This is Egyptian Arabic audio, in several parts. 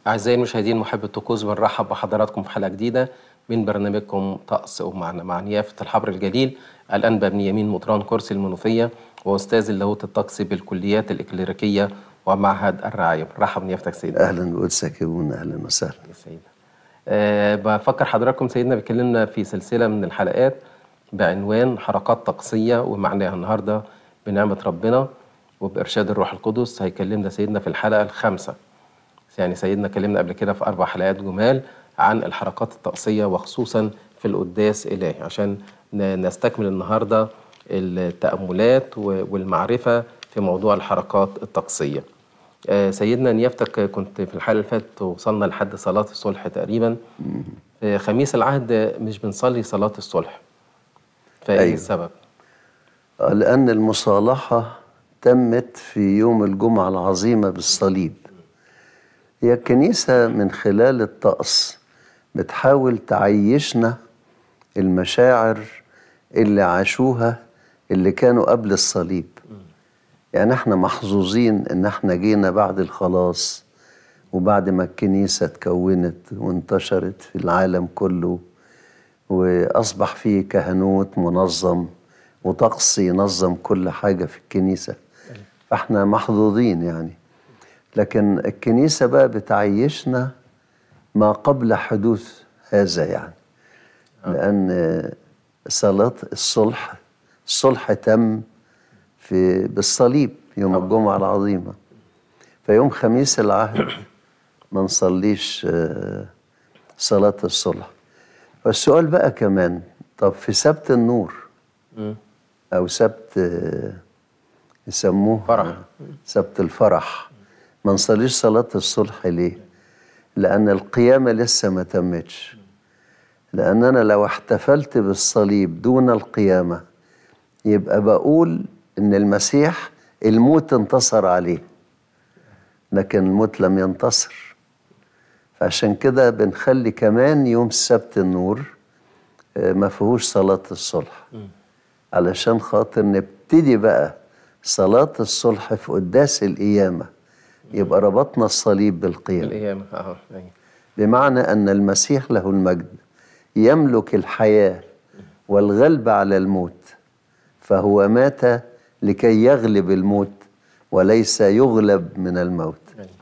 أعزائي المشاهدين محب الطقوس بنرحب بحضراتكم في حلقة جديدة من برنامجكم طقس ومعنا مع نيافة الحبر الجليل الأنبا بن يمين مطران كرسي المنوفية وأستاذ اللاهوت الطقسي بالكليات الإكليريكية ومعهد الرعاية مرحب نيافتك سيدنا اهلا بقدسك يا ابونا اهلا وسهلا يا سيدنا أه بفكر حضراتكم سيدنا بيكلمنا في سلسلة من الحلقات بعنوان حركات طقسية ومعناها النهاردة بنعمة ربنا وبإرشاد الروح القدس هيكلمنا سيدنا في الحلقة الخامسة يعني سيدنا كلمنا قبل كده في أربع حلقات جمال عن الحركات الطقسية وخصوصا في القداس إلهي عشان ن- نستكمل النهاردة التأملات و- والمعرفة في موضوع الحركات الطقسية آه، سيدنا نيافتك كنت في الحلقة اللي فاتت وصلنا لحد صلاة الصلح تقريبا في خميس العهد مش بنصلي صلاة الصلح فإيه أيوة. السبب؟ آه، لأن المصالحة تمت في يوم الجمعة العظيمة بالصليب هي الكنيسة من خلال الطقس بتحاول تعيشنا المشاعر اللي عاشوها اللي كانوا قبل الصليب يعني احنا محظوظين ان احنا جينا بعد الخلاص وبعد ما الكنيسة اتكونت وانتشرت في العالم كله وأصبح فيه كهنوت منظم وطقس ينظم كل حاجة في الكنيسة فاحنا محظوظين يعني لكن الكنيسة بقى بتعيشنا ما قبل حدوث هذا يعني لأن صلاة الصلح الصلح تم في بالصليب يوم الجمعة العظيمة فيوم خميس العهد ما نصليش آه، صلاة الصلح والسؤال بقى كمان طب في سبت النور مم. أو سبت آه، يسموه فرح. سبت الفرح ما نصليش صلاة الصلح ليه؟ لأن القيامة لسه ما تمتش لأن أنا لو احتفلت بالصليب دون القيامة يبقى بقول إن المسيح الموت انتصر عليه لكن الموت لم ينتصر فعشان كده بنخلي كمان يوم السبت النور آه، ما فيهوش صلاة الصلح علشان خاطر نبتدي بقى صلاة الصلح في قداس القيامة يبقى ربطنا الصليب بالقيامة القيامة اه أيوة. بمعنى أن المسيح له المجد يملك الحياة والغلب على الموت فهو مات لكي يغلب الموت وليس يغلب من الموت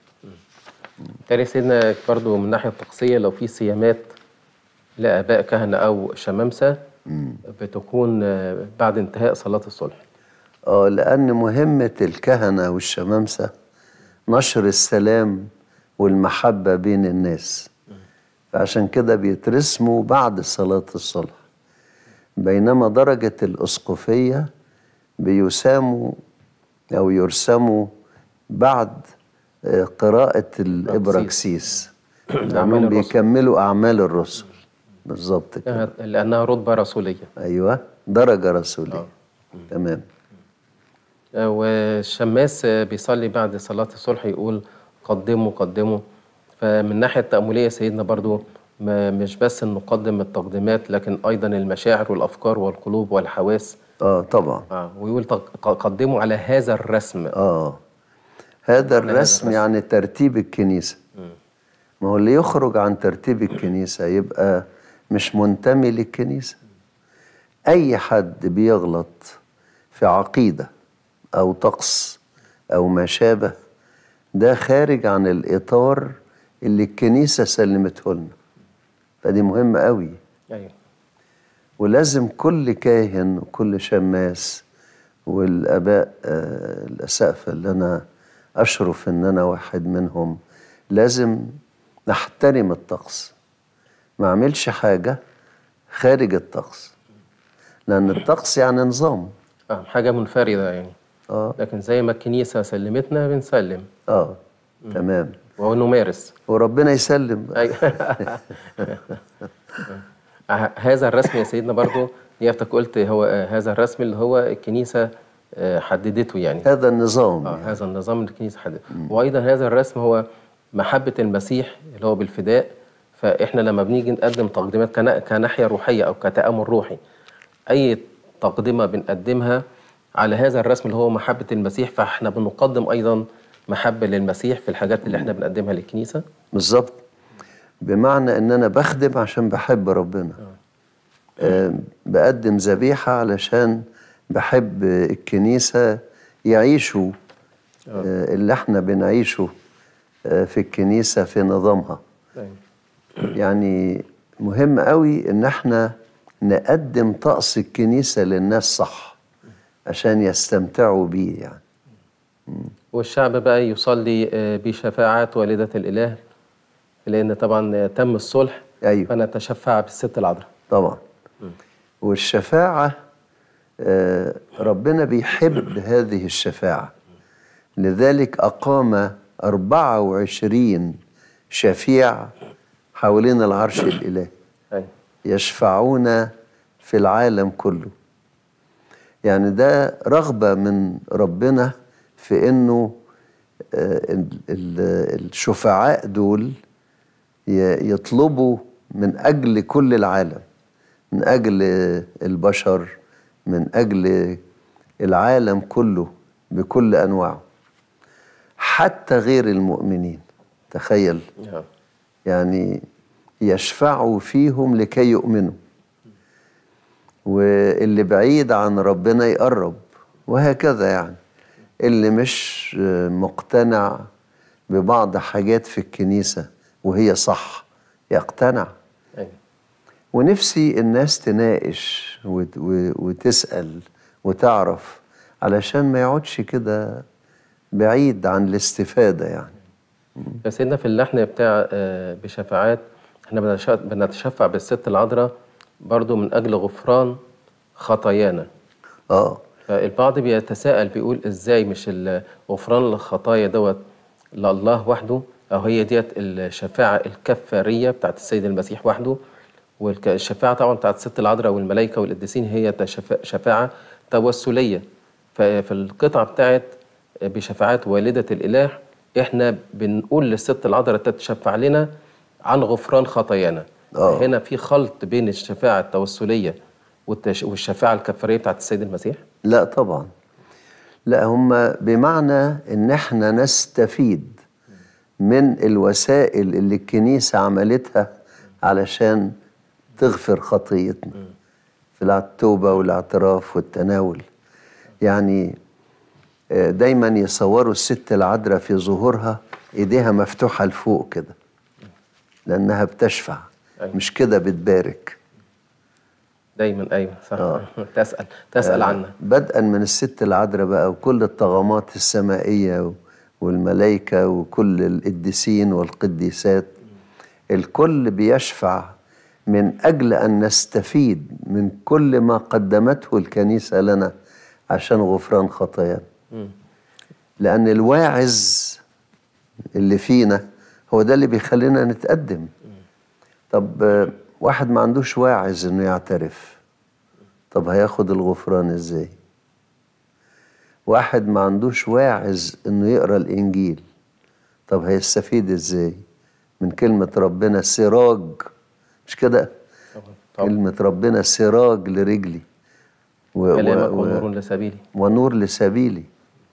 تاني سيدنا برضو من الناحية الطقسية لو في صيامات لآباء كهنة أو شمامسة بتكون آه، بعد انتهاء صلاة الصلح آه لأن مهمة الكهنة والشمامسة نشر السلام والمحبة بين الناس فعشان كده بيترسموا بعد صلاة الصلح بينما درجة الأسقفية بيساموا أو يرسموا بعد آه، قراءة الإبراكسيس أعمال لأنهم الرسل. بيكملوا أعمال الرسل بالظبط كده لأنها رتبة رسولية أيوة درجة رسولية تمام آه، والشماس آه، بيصلي بعد صلاة الصلح يقول قدموا قدموا فمن الناحية التأملية سيدنا برضو ما مش بس إن نقدم التقديمات لكن أيضا المشاعر والأفكار والقلوب والحواس آه طبعا آه ويقول تق- قدموا على هذا الرسم آه هذا الرسم يعني ترتيب الكنيسة ما هو اللي يخرج عن ترتيب الكنيسة يبقى مش منتمي للكنيسة أي حد بيغلط في عقيدة أو طقس أو ما شابه ده خارج عن الإطار اللي الكنيسة سلمته لنا فدي مهمة قوي أيوه ولازم كل كاهن وكل شماس والاباء آه، الاسقفه اللي انا اشرف ان انا واحد منهم لازم نحترم الطقس ما اعملش حاجه خارج الطقس لان الطقس يعني نظام آه حاجة منفردة يعني اه لكن زي ما الكنيسة سلمتنا بنسلم اه تمام ونمارس وربنا يسلم بقى. أيوة. آه، هذا الرسم يا سيدنا برضو يافتك قلت هو آه، هذا الرسم اللي هو الكنيسة آه، حددته يعني هذا النظام آه يعني. هذا النظام اللي الكنيسة حددته وأيضا هذا الرسم هو محبة المسيح اللي هو بالفداء فإحنا لما بنيجي نقدم تقديمات كنا- كناحية روحية أو كتأمل روحي أي تقدمة بنقدمها على هذا الرسم اللي هو محبة المسيح فإحنا بنقدم أيضا محبة للمسيح في الحاجات اللي احنا بنقدمها للكنيسة بالظبط بمعنى ان انا بخدم عشان بحب ربنا آه بقدم ذبيحة علشان بحب الكنيسة يعيشوا آه اللي احنا بنعيشه آه في الكنيسة في نظامها أيوة. يعني مهم قوي ان احنا نقدم طقس الكنيسة للناس صح عشان يستمتعوا بيه يعني والشعب بقى يصلي آه، بشفاعات والدة الإله لأن طبعا آه، تم الصلح ايوه فنتشفع بالست العذراء طبعا والشفاعة آه، ربنا بيحب هذه الشفاعة لذلك أقام 24 شفيع حوالين العرش الإلهي أيوة. يشفعون في العالم كله يعني ده رغبة من ربنا في انه آه، ال- ال- الشفعاء دول ي- يطلبوا من اجل كل العالم من اجل البشر من اجل العالم كله بكل انواعه حتى غير المؤمنين تخيل آه. يعني يشفعوا فيهم لكي يؤمنوا واللي بعيد عن ربنا يقرب وهكذا يعني اللي مش مقتنع ببعض حاجات في الكنيسة وهي صح يقتنع أيوة. ونفسي الناس تناقش وت- و- وتسأل وتعرف علشان ما يقعدش كده بعيد عن الاستفادة يعني يا سيدنا في اللحن بتاع آه، بشفاعات احنا بنش- بنتشفع بالست العذراء برضو من أجل غفران خطايانا اه فالبعض بيتساءل بيقول ازاي مش ال- غفران الخطايا دوت لله وحده او هي ديت الشفاعة الكفارية بتاعت السيد المسيح وحده والشفاعة طبعا بتاعت الست العذراء والملائكة والقديسين هي تشفا- شفاعة توسلية ففي القطعة بتاعت بشفاعات والدة الإله احنا بنقول للست العذراء تتشفع لنا عن غفران خطايانا آه. هنا في خلط بين الشفاعة التوسلية والتش- والشفاعة الكفارية بتاعت السيد المسيح لا طبعا لا هم بمعنى ان احنا نستفيد من الوسائل اللي الكنيسة عملتها علشان تغفر خطيتنا في التوبة والاعتراف والتناول يعني آه، دايما يصوروا الست العذراء في ظهورها ايديها مفتوحة لفوق كده لانها بتشفع أيوة. مش كده بتبارك دايما ايوه صح آه. تسال تسال آه، عنها بدءا من الست العذراء بقى وكل الطغمات السمائية و- والملائكة وكل القديسين والقديسات الكل بيشفع من أجل أن نستفيد من كل ما قدمته الكنيسة لنا عشان غفران خطايانا لأن الواعظ اللي فينا هو ده اللي بيخلينا نتقدم طب آه، واحد ما عندوش واعظ انه يعترف طب هياخد الغفران ازاي واحد ما عندوش واعظ انه يقرا الانجيل طب هيستفيد ازاي من كلمة ربنا سراج مش كده طبعا طبعا كلمة ربنا سراج لرجلي و- كلامك و- و- ونور لسبيلي ونور لسبيلي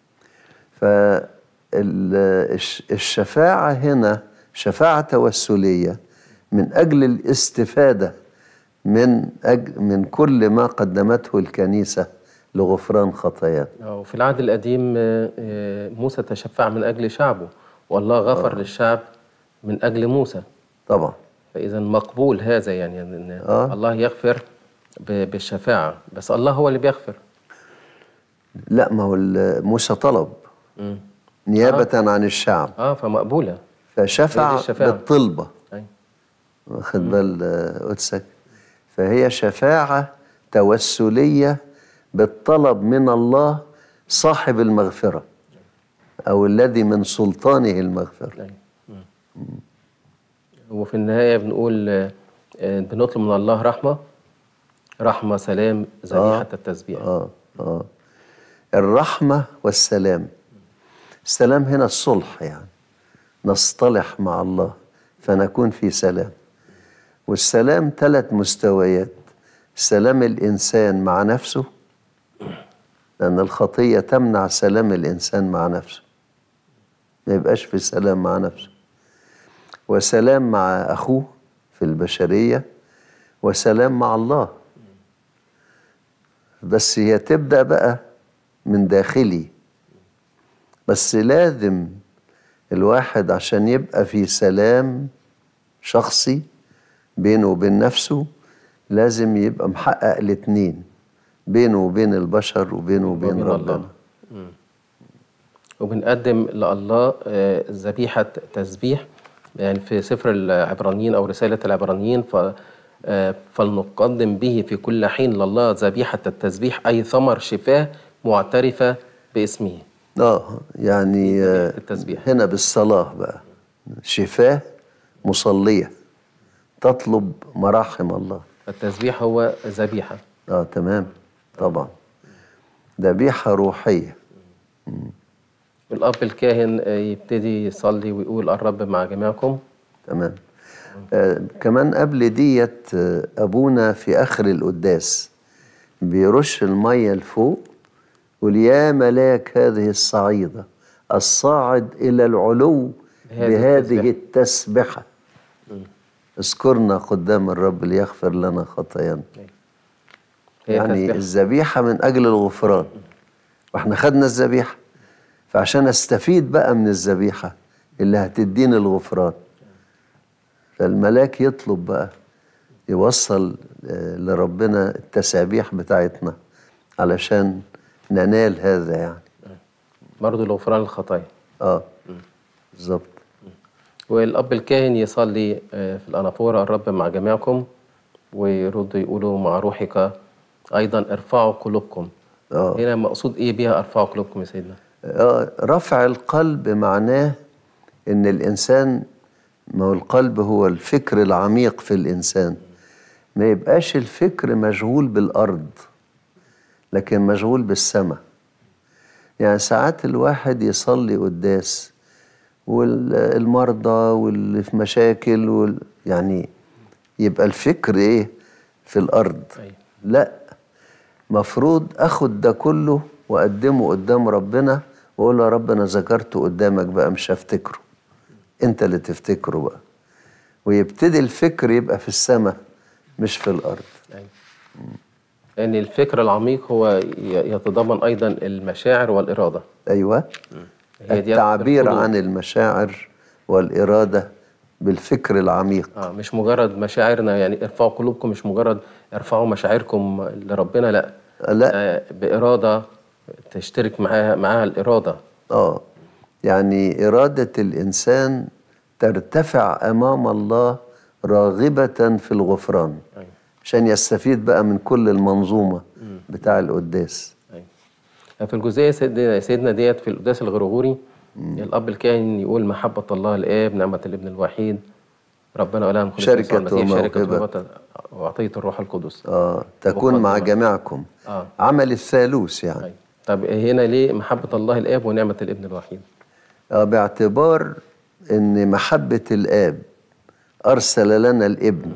فالشفاعة هنا شفاعة توسلية من أجل الاستفادة من أجل من كل ما قدمته الكنيسة لغفران خطايانا آه، وفي العهد القديم آه، آه، موسى تشفع من اجل شعبه والله غفر للشعب من اجل موسى طبعا فاذا مقبول هذا يعني ان آه. الله يغفر ب- بالشفاعه بس الله هو اللي بيغفر لا ما هو ال- موسى طلب مم. نيابة عن الشعب اه فمقبوله هي فشفع دي الشفاعة. بالطلبة أيوة. واخد بال آه، قدسك فهي شفاعة توسلية بالطلب من الله صاحب المغفرة أو الذي من سلطانه المغفرة أيوة. مم. وفي النهايه بنقول آه، آه، بنطلب من الله رحمه رحمه سلام ذبيحه التسبيح آه آه الرحمة والسلام السلام هنا الصلح يعني نصطلح مع الله فنكون في سلام والسلام ثلاث مستويات سلام الإنسان مع نفسه لأن الخطية تمنع سلام الإنسان مع نفسه ما يبقاش في سلام مع نفسه وسلام مع أخوه في البشرية وسلام مع الله بس هي تبدأ بقى من داخلي بس لازم الواحد عشان يبقى في سلام شخصي بينه وبين نفسه لازم يبقى محقق الاتنين بينه وبين البشر وبينه وبين وبين ربنا الله. وبنقدم لله آه، ذبيحة تسبيح يعني في سفر العبرانيين أو رسالة العبرانيين ف آه، فلنقدم به في كل حين لله ذبيحة التسبيح أي ثمر شفاه معترفة باسمه اه يعني آه، التسبيح. هنا بالصلاة بقى شفاه مصلية تطلب مراحم الله التسبيح هو ذبيحة اه تمام طبعا ذبيحة روحية الأب الكاهن آه، يبتدي يصلي ويقول الرب مع جميعكم تمام آه كمان قبل ديت آه أبونا في آخر القداس بيرش المية لفوق يقول يا ملاك هذه الصعيدة الصاعد إلى العلو بهذه بهذه التسبحة اذكرنا قدام الرب ليغفر لنا خطايانا هي يعني تسبيح. الذبيحة من أجل الغفران واحنا خدنا الذبيحة فعشان استفيد بقى من الذبيحة اللي هتديني الغفران فالملاك يطلب بقى يوصل آه، لربنا التسابيح بتاعتنا علشان ننال هذا يعني برضه لغفران الخطايا اه بالظبط والأب الكاهن يصلي آه، في الأنافورة الرب مع جميعكم ويرد يقولوا مع روحك أيضا ارفعوا قلوبكم اه هنا مقصود إيه بيها ارفعوا قلوبكم يا سيدنا؟ آه، رفع القلب معناه ان الانسان ما هو القلب هو الفكر العميق في الانسان ما يبقاش الفكر مشغول بالارض لكن مشغول بالسماء يعني ساعات الواحد يصلي قداس والمرضى واللي في مشاكل وال يعني يبقى الفكر ايه في الارض أيوة. لا مفروض اخد ده كله واقدمه قدام ربنا واقول له يا رب انا ذكرته قدامك بقى مش هفتكره انت اللي تفتكره بقى ويبتدي الفكر يبقى في السماء مش في الارض أيوة. لأن الفكر العميق هو ي- يتضمن أيضا المشاعر والإرادة ايوه هي دي التعبير القلوب. عن المشاعر والاراده بالفكر العميق آه مش مجرد مشاعرنا يعني ارفعوا قلوبكم مش مجرد ارفعوا مشاعركم لربنا لا لا آه بإرادة تشترك معاها معاها الإرادة اه يعني اراده الانسان ترتفع امام الله راغبه في الغفران أيوة. عشان يستفيد بقى من كل المنظومه بتاع القداس أيوة. في الجزئية سيدنا, سيدنا ديت في القداس الغرغوري الأب الكاهن يقول محبة الله الآب نعمة الابن الوحيد ربنا ولا نخلص شركة المسيح شركة وموهبة. وموهبة وعطية الروح القدس اه تكون مع مقدمة. جميعكم آه. عمل الثالوث يعني أيوة. طب هنا ليه محبة الله الآب ونعمة الابن الوحيد آه باعتبار ان محبه الاب ارسل لنا الابن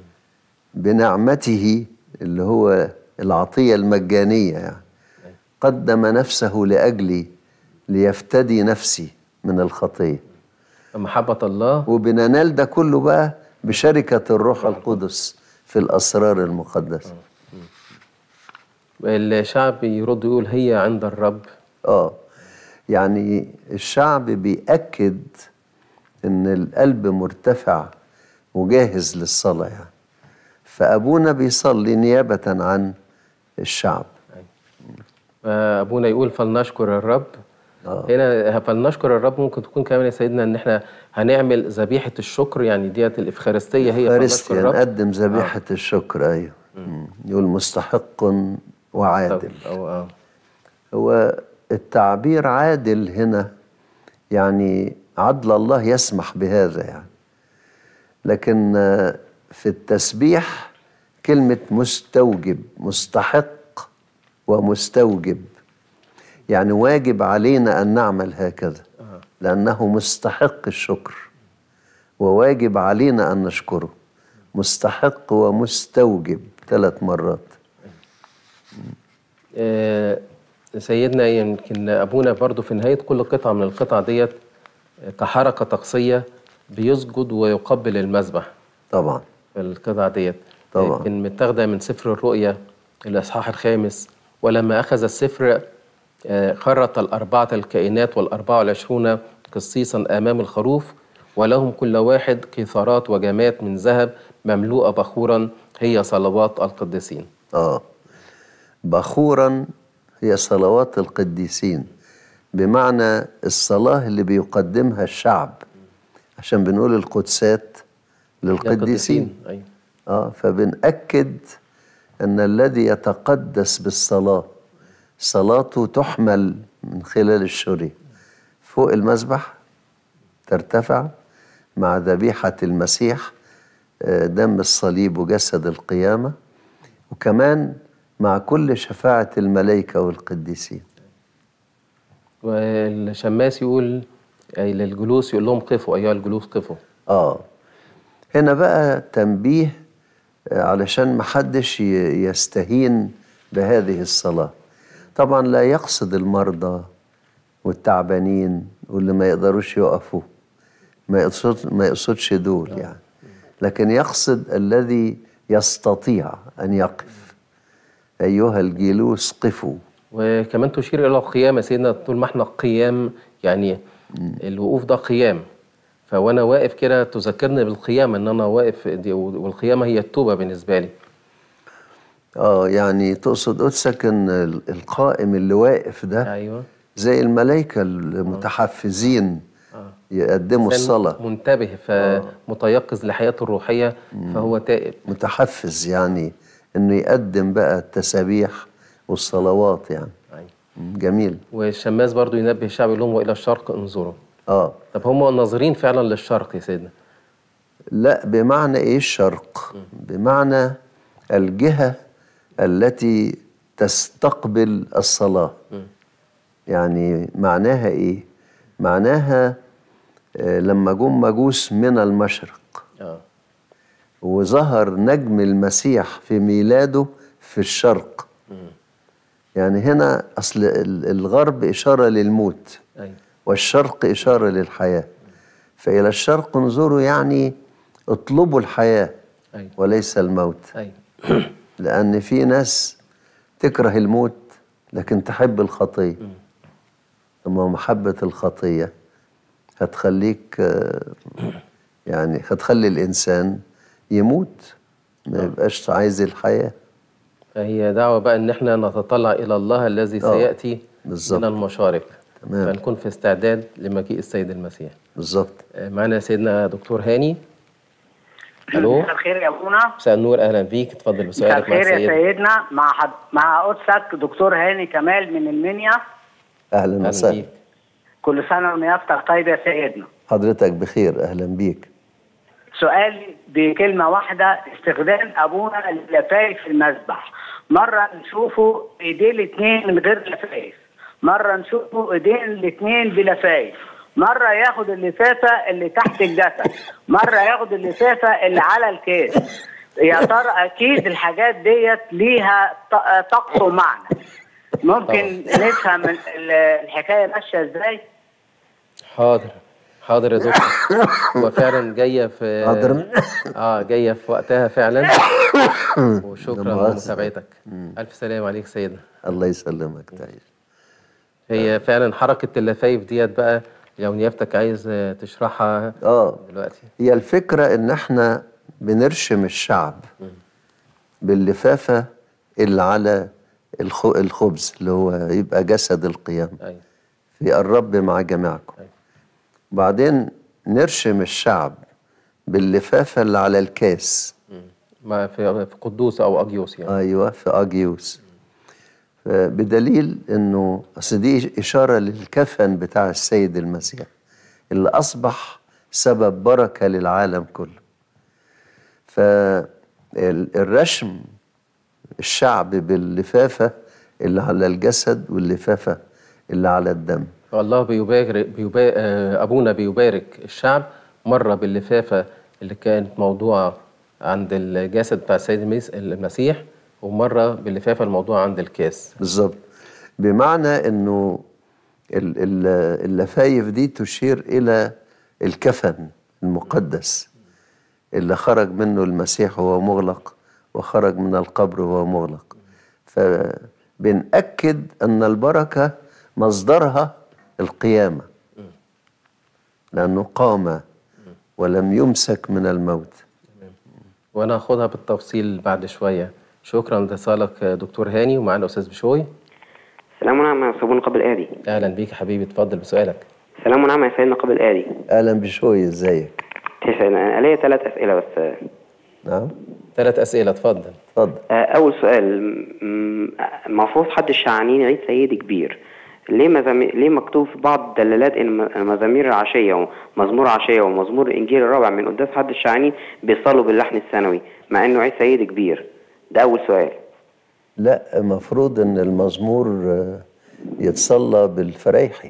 بنعمته اللي هو العطيه المجانيه يعني قدم نفسه لاجلي ليفتدي نفسي من الخطيه محبة الله وبننال ده كله بقى بشركه الروح القدس في الاسرار المقدسه الشعب يرد يقول هي عند الرب اه يعني الشعب بيأكد ان القلب مرتفع وجاهز للصلاة يعني فأبونا بيصلي نيابة عن الشعب أبونا يقول فلنشكر الرب آه. هنا فلنشكر الرب ممكن تكون كمان يا سيدنا ان احنا هنعمل ذبيحة الشكر يعني ديت الإفخارستية هي فارستيا فلنشكر الرب نقدم ذبيحة الشكر أيوه مم. يقول مستحق وعادل أو آه. هو التعبير عادل هنا يعني عدل الله يسمح بهذا يعني لكن آه، في التسبيح كلمة مستوجب مستحق ومستوجب يعني واجب علينا أن نعمل هكذا لأنه مستحق الشكر وواجب علينا أن نشكره مستحق ومستوجب ثلاث مرات آه، سيدنا يمكن ابونا برضو في نهايه كل قطعه من القطع ديت كحركة طقسية بيسجد ويقبل المذبح طبعا في القطعة ديت طبعا. كان متاخدة من سفر الرؤيا الإصحاح الخامس ولما أخذ السفر آه، خرط الأربعة الكائنات والأربعة والعشرون قصيصا أمام الخروف ولهم كل واحد قيثارات وجمات من ذهب مملوءة بخورا هي صلوات القديسين اه بخورا هي صلوات القديسين بمعنى الصلاة اللي بيقدمها الشعب عشان بنقول القدسات للقديسين أيوة. اه فبنأكد أن الذي يتقدس بالصلاة صلاته تحمل من خلال الشري فوق المذبح ترتفع مع ذبيحة المسيح آه، دم الصليب وجسد القيامة وكمان مع كل شفاعة الملائكة والقديسين والشماس يقول أي للجلوس يقول لهم قفوا أيها الجلوس قفوا آه هنا بقى تنبيه آه، علشان محدش ي- يستهين بهذه الصلاة طبعا لا يقصد المرضى والتعبانين واللي ما يقدروش يقفوا ما يقصد ما يقصدش دول يعني لكن يقصد الذي يستطيع أن يقف أيها الجلوس قفوا وكمان تشير إلى القيام يا سيدنا طول ما احنا قيام يعني الوقوف ده قيام فوانا واقف كده تذكرني بالقيامة ان انا واقف دي والقيامة هي التوبة بالنسبة لي اه يعني تقصد قدسك ان ال- القائم اللي واقف ده ايوه زي الملائكة المتحفزين يقدموا إنسان الصلاة منتبه فمتيقظ لحياته الروحية فهو تائب متحفز يعني انه يقدم بقى التسابيح والصلوات يعني أيوة. مم، جميل والشماس برضو ينبه الشعب يقول لهم والى الشرق انظروا اه طب هم ناظرين فعلا للشرق يا سيدنا لا بمعنى ايه الشرق بمعنى الجهة التي تستقبل الصلاة يعني معناها ايه معناها آه، لما جم مجوس من المشرق اه وظهر نجم المسيح في ميلاده في الشرق يعني هنا أصل ال- الغرب إشارة للموت ايوه والشرق إشارة للحياة فإلى الشرق انظروا يعني اطلبوا الحياة ايوه وليس الموت ايوه لأن في ناس تكره الموت لكن تحب الخطية أما محبة الخطية هتخليك آه، يعني هتخلي الإنسان يموت ما يبقاش عايز الحياة فهي دعوة بقى ان احنا نتطلع الى الله الذي آه، سيأتي بالظبط. من المشارق تمام. فنكون في استعداد لمجيء السيد المسيح بالظبط آه، معنا سيدنا دكتور هاني الو مساء الخير يا ابونا مساء النور اهلا بيك اتفضل مساء بسؤالك مع الخير يا السيد سيدنا مع حد... مع قدسك دكتور هاني كمال من المنيا أهلا اهلا وسهلا بيك كل سنه ونيافتك طيب يا سيدنا حضرتك بخير أهلا بيك سؤالي بكلمه واحده استخدام ابونا للفايف في المذبح مره نشوفه ايديه الاثنين من غير لفايف مره نشوفه ايدين الاثنين بلفايف مره ياخد اللفافه اللي تحت الجسد مره ياخد اللفافه اللي على الكاس يا ترى اكيد الحاجات ديت ليها ط- طقس ومعنى ممكن نفهم ال- الحكايه ماشيه ازاي حاضر حاضر يا دكتور هو فعلا جايه في حاضر. اه جايه في وقتها فعلا وشكرا لا مؤاخذة. لمتابعتك الف سلام عليك سيدنا الله يسلمك تعيش هي فعلا حركه اللفايف ديت بقى لو نيافتك عايز آه، تشرحها آه دلوقتي هي الفكرة إن إحنا بنرشم الشعب باللفافة اللي على الخ- الخبز اللي هو يبقى جسد القيامة ايوه في الرب مع جميعكم أيوة. بعدين نرشم الشعب باللفافة اللي على الكاس ما في في قدوس او اجيوس يعني أيوة في أجيوس بدليل إنه أصل دي إشارة للكفن بتاع السيد المسيح اللي أصبح سبب بركة للعالم كله فالرشم الشعب باللفافة اللي على الجسد واللفافة اللي على الدم فالله بيبارك بيبارك ابونا بيبارك الشعب مره باللفافه اللي كانت موضوعه عند الجسد بتاع السيد المس- المسيح ومره باللفافه الموضوعه عند الكاس بالظبط بمعنى انه ال- ال- اللفايف دي تشير إلى الكفن المقدس اللي خرج منه المسيح وهو مغلق وخرج من القبر وهو مغلق فبنأكد أن البركة مصدرها القيامة لأنه قام ولم يمسك من الموت وانا هاخدها بالتفصيل بعد شويه شكرا لاتصالك دكتور هاني ومعانا استاذ بشوي سلام ونعم يا صابون قبل آدي اهلا بيك يا حبيبي اتفضل بسؤالك سلام ونعم يا سيدنا قبل آدي أهلا بشوي ازيك تسعين أنا ليا ثلاث أسئلة بس آه، نعم ثلاث اسئله اتفضل اتفضل آه، أول سؤال م- المفروض حد الشعانين عيد سيدي كبير ليه مزامي... ليه مكتوب في بعض الدلالات ان م- مزامير العشيه ومزمور عشيه ومزمور الانجيل الرابع من قداس حد الشعانين بيصلوا باللحن الثانوي مع انه عيد سيدي كبير ده اول سؤال لا مفروض ان المزمور آه، يتصلى بالفريحي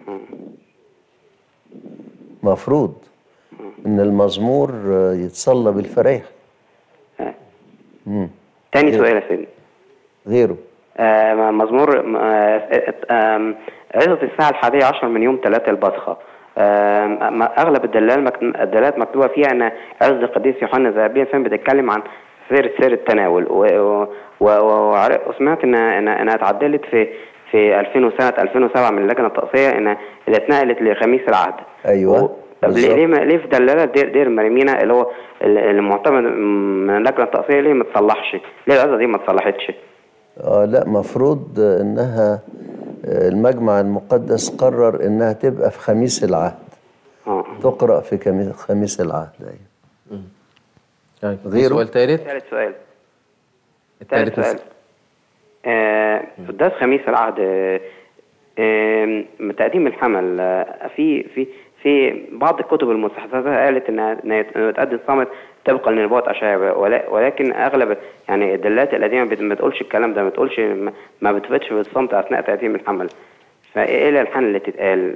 مفروض ان المزمور آه، يتصلى بالفريحي آه. مم. تاني سؤال يا سيدنا غيره آه، مزمور آه، آم، عظة الساعة الحادية عشر من يوم ثلاثة البصخة آم، ما- أغلب الدلال مك- الدلالات مكتوبة فيها أن عظة القديس يوحنا الذهبية فين بتتكلم عن سير سير التناول و- و- و- وعر- وسمعت إن إن إنها اتعدلت في في 2000 سنة 2007 من اللجنة التقصية إن اللي اتنقلت لخميس العهد أيوة، و- طب ليه بالظبط. ليه ما- ليه في دلالة دير, دير مريمينا اللي هو اللي معتمد من اللجنة التقصية ليه ما تصلحش؟ ليه العظة دي ما اتصلحتش؟ اه لا مفروض آه، انها آه، المجمع المقدس قرر انها تبقى في خميس العهد اه تقرأ في كمي- خميس العهد أيوة. طيب في غيره؟ سؤال ثالث ثالث سؤال الثالث ثالث سؤال نس- آه، قداس خميس العهد آه، آه، تقديم الحمل آه، في في في بعض الكتب المستحدثة قالت انها إنها تقدم صامت طبقا لنبوة اشعياء ولا- ولكن اغلب يعني الدلالات القديمه بت- ما بتقولش الكلام ده ما بتقولش ما- ما بتثبتش بالصمت اثناء تقديم الحمل فايه الالحان اللي تتقال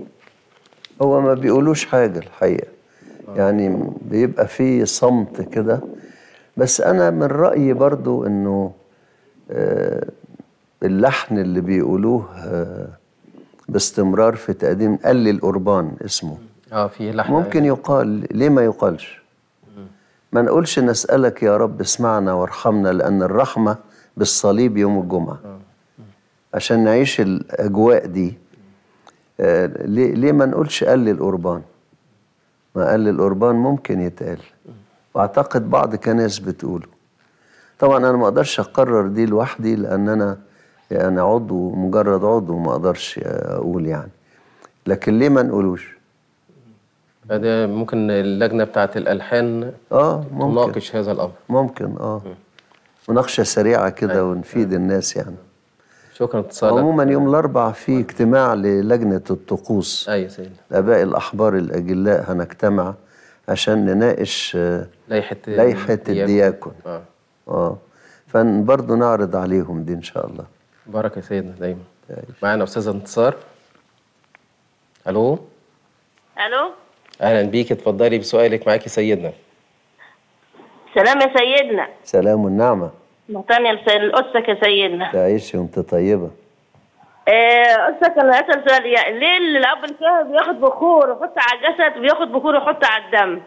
هو ما بيقولوش حاجة الحقيقة يعني بيبقى في صمت كده بس أنا من رأيي برضو إنه آه، اللحن اللي بيقولوه آه، باستمرار في تقديم قل القربان اسمه اه في لحن ممكن يقال ليه ما يقالش ما نقولش نسألك يا رب اسمعنا وارحمنا لأن الرحمة بالصليب يوم الجمعة عشان نعيش الأجواء دي آه، ليه, ليه ما نقولش قل القربان ما قل القربان ممكن يتقال واعتقد بعض كناس بتقوله طبعا انا ما اقدرش اقرر دي لوحدي لان انا يعني عضو مجرد عضو ما اقدرش اقول يعني لكن ليه ما نقولوش ده ممكن اللجنه بتاعت الالحان اه ممكن تناقش هذا الامر ممكن اه مناقشه سريعه كده ونفيد الناس يعني شكرا اتصالك عموما يوم الاربع في اجتماع للجنه الطقوس ايوه سيدنا الاباء الاحبار الاجلاء هنجتمع عشان نناقش آه، لائحه لائحه الدياكون اه اه فبرضه نعرض عليهم دي ان شاء الله بارك يا سيدنا دايما معانا استاذه انتصار الو الو اهلا بيك اتفضلي بسؤالك معاكي سيدنا سلام يا سيدنا سلام والنعمه مهتم لقدسك يا سيدنا تعيشي وانت طيبه آه، قدسك انا هسأل سؤال يعني ليه الاب الكاهن بياخد بخور ويحط على الجسد وبياخد بخور ويحط على الدم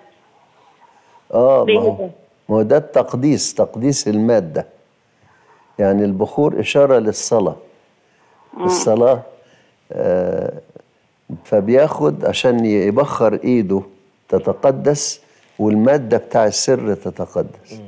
اه ما ليه هو ده؟ ما هو ده التقديس تقديس الماده يعني البخور اشاره للصلاه الصلاه آه فبياخد عشان يبخر ايده تتقدس والماده بتاع السر تتقدس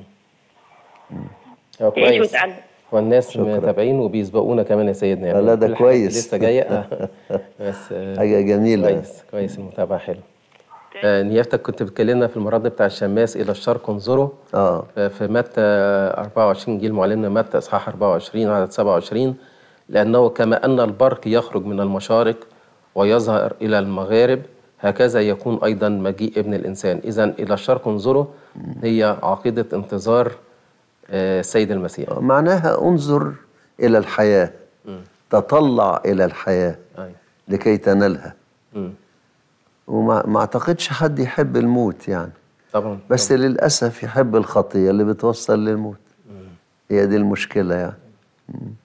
هو تعيش كويس وتعلم هو الناس متابعين وبيسبقونا كمان يا سيدنا يعني آه، لا، ده كل حاجة كويس. لسه جايه آه. بس آه، حاجه جميله كويس كويس المتابعه حلوه آه، نيافتك كنت بتكلمنا في المرض بتاع الشماس الى الشرق انظروا اه ف- في متى 24 جيل معلمنا متى اصحاح 24 عدد 27 لانه كما ان البرق يخرج من المشارق ويظهر الى المغارب هكذا يكون ايضا مجيء ابن الانسان اذا الى الشرق انظروا هي عقيده انتظار آه، السيد المسيح معناها انظر الى الحياه تطلع الى الحياه أيوة. لكي تنالها مم. وما ما اعتقدش حد يحب الموت يعني طبعا بس للاسف يحب الخطيه اللي بتوصل للموت هي دي المشكله يعني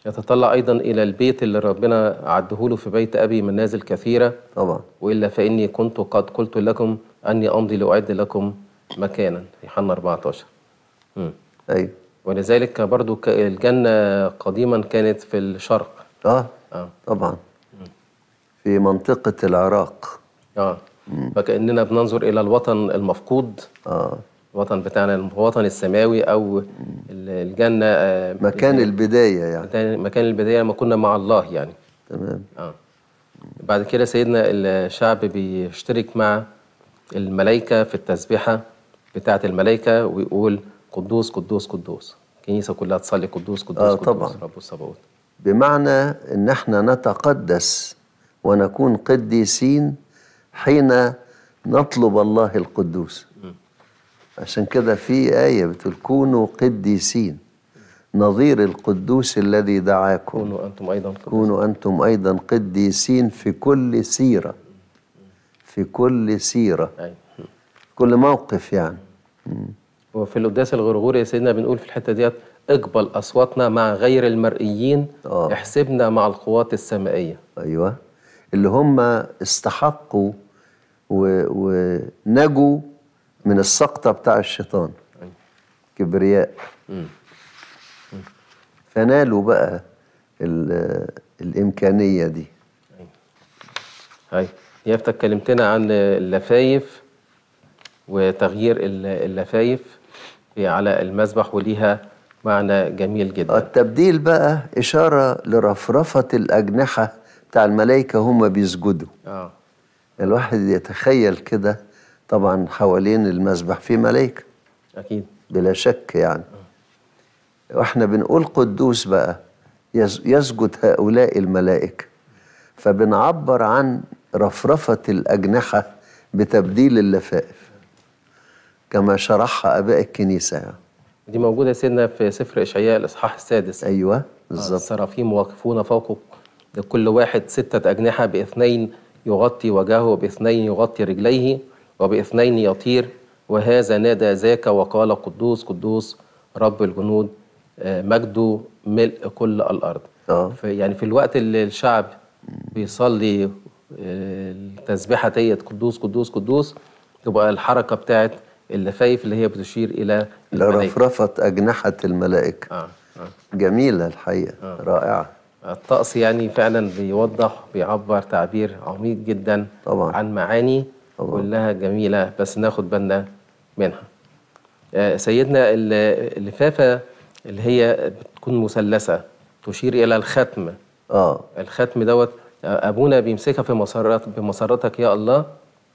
يتطلع أيضا إلى البيت اللي ربنا عده له في بيت أبي منازل كثيرة طبعا وإلا فإني كنت قد قلت لكم أني أمضي لأعد لكم مكانا في يوحنا 14 مم. ايوه ولذلك برضو ك- الجنة قديما كانت في الشرق اه آه. طبعا في منطقة العراق آه. فكأننا بننظر إلى الوطن المفقود اه الوطن بتاعنا الوطن السماوي أو ال- الجنة آه، مكان البداية يعني مكان- مكان البداية لما كنا مع الله يعني تمام اه بعد كده سيدنا الشعب بيشترك مع الملائكة في التسبيحة بتاعة الملائكة ويقول قدوس قدوس قدوس الكنيسة كلها تصلي قدوس قدوس آه، قدوس طبعاً. رب الصباوت بمعنى ان احنا نتقدس ونكون قديسين حين نطلب الله القدوس عشان كده في آية بتقول كونوا قديسين نظير القدوس الذي دعاكم كونوا أنتم أيضا قدوس كونوا أنتم أيضا قديسين في كل سيرة في كل سيرة أيوة. كل موقف يعني وفي القداس الغرغوري يا سيدنا بنقول في الحتة ديت اقبل أصواتنا مع غير المرئيين آه. احسبنا مع القوات السمائية أيوة اللي هم استحقوا و... ونجوا من السقطة بتاع الشيطان كبرياء فنالوا بقى ال... الإمكانية دي هاي يافتا اتكلمتنا عن اللفايف وتغيير ال- اللفايف في- على المذبح وليها معنى جميل جدا التبديل بقى إشارة لرفرفة الأجنحة بتاع الملائكة هم بيسجدوا اه الواحد يتخيل كده طبعا حوالين المذبح في ملائكة اكيد بلا شك يعني واحنا بنقول قدوس بقى يس- يسجد هؤلاء الملائكة فبنعبر عن رفرفة الأجنحة بتبديل اللفائف كما شرحها آباء الكنيسة يعني. دي موجوده يا سيدنا في سفر اشعياء الاصحاح السادس أيوة آه، بالظبط السرافيم واقفون فوق لكل واحد ستة أجنحة بإثنين يغطي وجهه وبإثنين يغطي رجليه وبإثنين يطير وهذا نادى ذاك وقال قدوس قدوس رب الجنود آه، مجده ملء كل الأرض آه. في يعني في الوقت اللي الشعب بيصلي آه، التسبيحة ديت قدوس قدوس قدوس تبقى الحركة بتاعت اللفايف اللي هي بتشير إلى الملائكة لرفرفة أجنحة الملائكة آه. آه. جميلة الحقيقة رائعة الطقس يعني فعلا بيوضح بيعبر تعبير عميق جدا طبعا. عن معاني طبعا. كلها جميلة بس ناخد بالنا منها آه، سيدنا ال- اللفافة اللي هي بتكون مثلثة تشير إلى الختم آه الختم دوت آه، أبونا بيمسكها في مسرات بمسرتك يا الله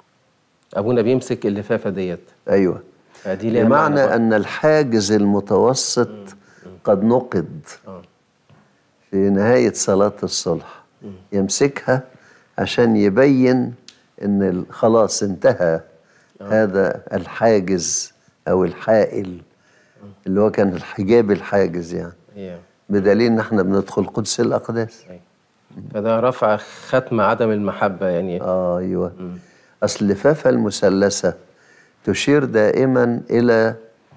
أبونا بيمسك اللفافة ديت أيوة فدي ليها بمعنى معنى أن الحاجز المتوسط قد نقض آه. في نهاية صلاة الصلح يمسكها عشان يبين ان ال- خلاص انتهى هذا الحاجز او الحائل اللي هو كان الحجاب الحاجز يعني هي بدليل ان احنا بندخل قدس الاقداس أيوة. فده رفع ختم عدم المحبة يعني آه ايوه اصل اللفافه المثلثه تشير دائما الى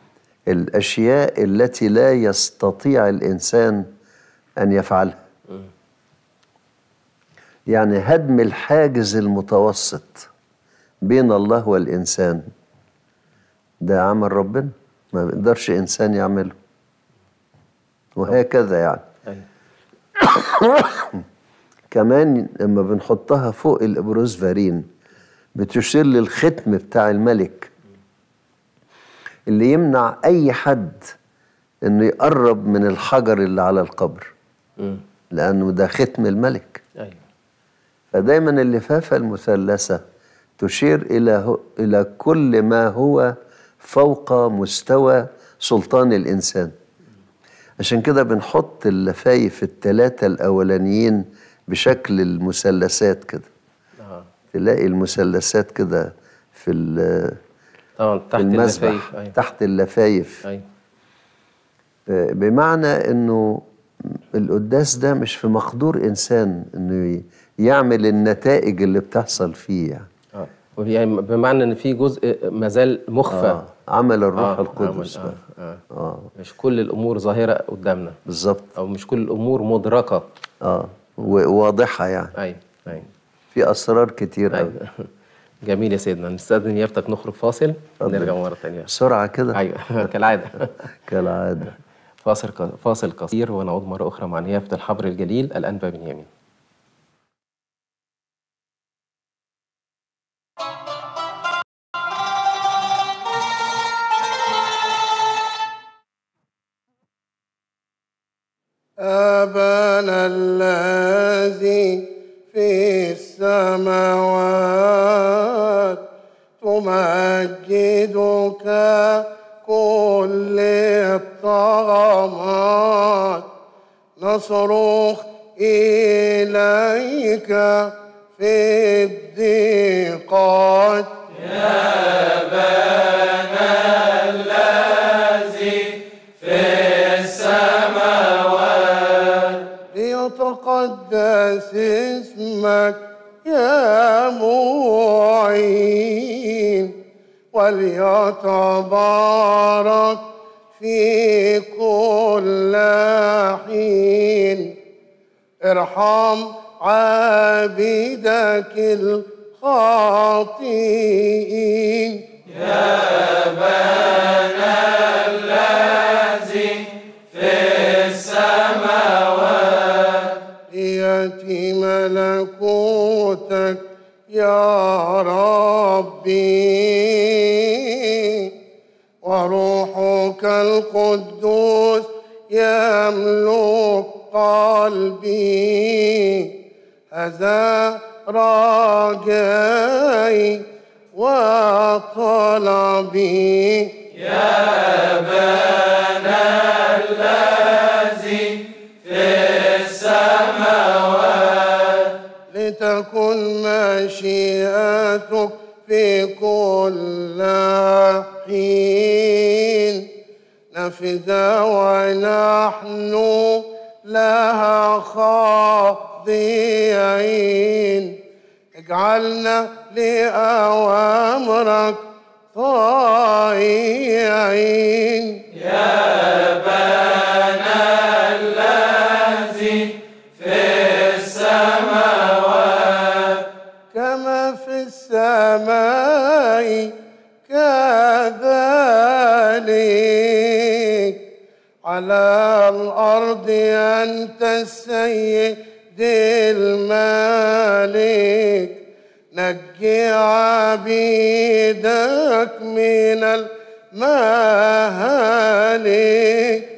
الاشياء التي لا يستطيع الانسان ان يفعلها يعني هدم الحاجز المتوسط بين الله والانسان ده عمل ربنا ما بيقدرش انسان يعمله وهكذا يعني أيوة. كمان لما بنحطها فوق الابروز فارين بتشير للختم بتاع الملك اللي يمنع اي حد انه يقرب من الحجر اللي على القبر مم. لانه ده ختم الملك أيوة. فدايما اللفافه المثلثه تشير الى هو الى كل ما هو فوق مستوى سلطان الانسان عشان كده بنحط اللفايف الثلاثه الاولانيين بشكل المثلثات كده آه. تلاقي المثلثات كده في ال- طبعا في تحت المسبح اللفايف أيوة. تحت اللفايف أيوة. آه، بمعنى انه القداس ده مش في مقدور انسان انه ي- يعمل النتائج اللي بتحصل فيه يعني آه. يعني بمعنى ان في جزء ما زال مخفى آه. عمل الروح آه، القدس عمل- بقى. آه. آه. اه مش كل الامور ظاهره قدامنا بالظبط او مش كل الامور مدركه اه وواضحه يعني ايوه ايوه في اسرار كتير قوي ايوه جميل يا سيدنا نستاذن يافتك نخرج فاصل ونرجع مره ثانيه بسرعه كده ايوه كالعاده كالعاده فاصل ق- فاصل قصير ونعود مره اخرى مع نيافه الحبر الجليل الانبا بنيامين أبانا الذي في السماوات تمجدك كل الطغمات نصرخ إليك في الضيقات ليتقدس اسمك يا معين وليتبارك في كل حين ارحم عبيدك الخاطئين يأتي ملكوتك يا ربي وروحك القدوس يملك قلبي هذا رجائي وطلبي لتكن مشيئتك في كل حين نفذ ونحن لها خاضعين اجعلنا لأوامرك طائعين كما في السماء كذلك على الأرض أنت السيد الملك نجي عبيدك من المهالك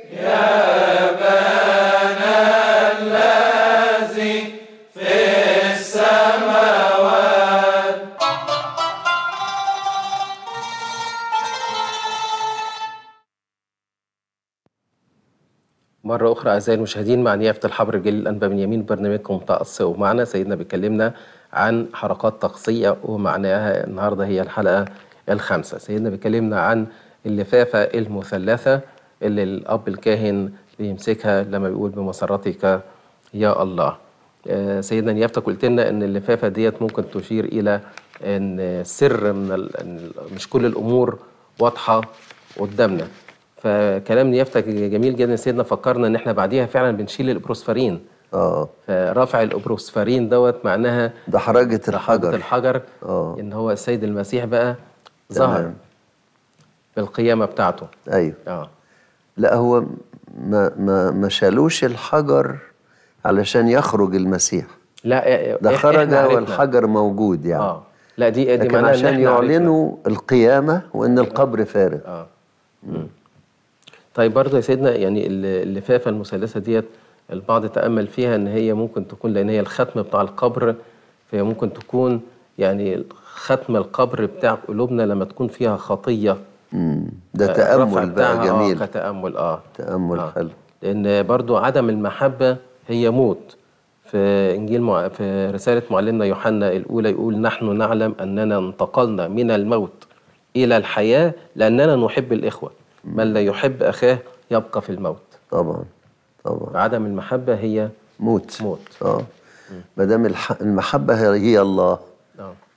مرة أخرى أعزائي المشاهدين مع نيافة الحبر الجليل الأنبا بنيامين برنامجكم طقس ومعنا سيدنا بيكلمنا عن حركات طقسية ومعناها النهاردة هي الحلقة الخامسة سيدنا بيكلمنا عن اللفافة المثلثة اللي الأب الكاهن بيمسكها لما بيقول بمسرتك يا الله آه، سيدنا نيافتك قلت لنا ان اللفافه ديت ممكن تشير الى ان سر من ال... إن مش كل الامور واضحه قدامنا فكلام نيافتك جميل جدا سيدنا فكرنا ان احنا بعديها فعلا بنشيل الابروسفرين اه فرفع الابروسفرين دوت معناها ده حرجة حجر الحجر الحجر آه. ان هو السيد المسيح بقى ظهر تمام. بالقيامه بتاعته ايوه اه لا هو ما ما ما شالوش الحجر علشان يخرج المسيح لا ده إح- خرج إحنا عرفنا. والحجر موجود يعني اه لا دي دي لكن معناها إن عشان إحنا عرفنا. يعلنوا القيامة وإن القبر فارغ اه مم. طيب برضه يا سيدنا يعني ال- اللفافه المثلثه ديت البعض تامل فيها ان هي ممكن تكون لان هي الختم بتاع القبر فهي ممكن تكون يعني ختم القبر بتاع قلوبنا لما تكون فيها خطيه مم. ده الرفع تأمل بتاعها بقى جميل اه كتامل اه تأمل آه. حلو لان برضو عدم المحبه هي موت في انجيل مع... في رساله معلمنا يوحنا الاولى يقول نحن نعلم اننا انتقلنا من الموت الى الحياه لاننا نحب الاخوه من لا يحب اخاه يبقى في الموت طبعا طبعا عدم المحبه هي موت موت اه ما دام الح- المحبة هي هي الله اه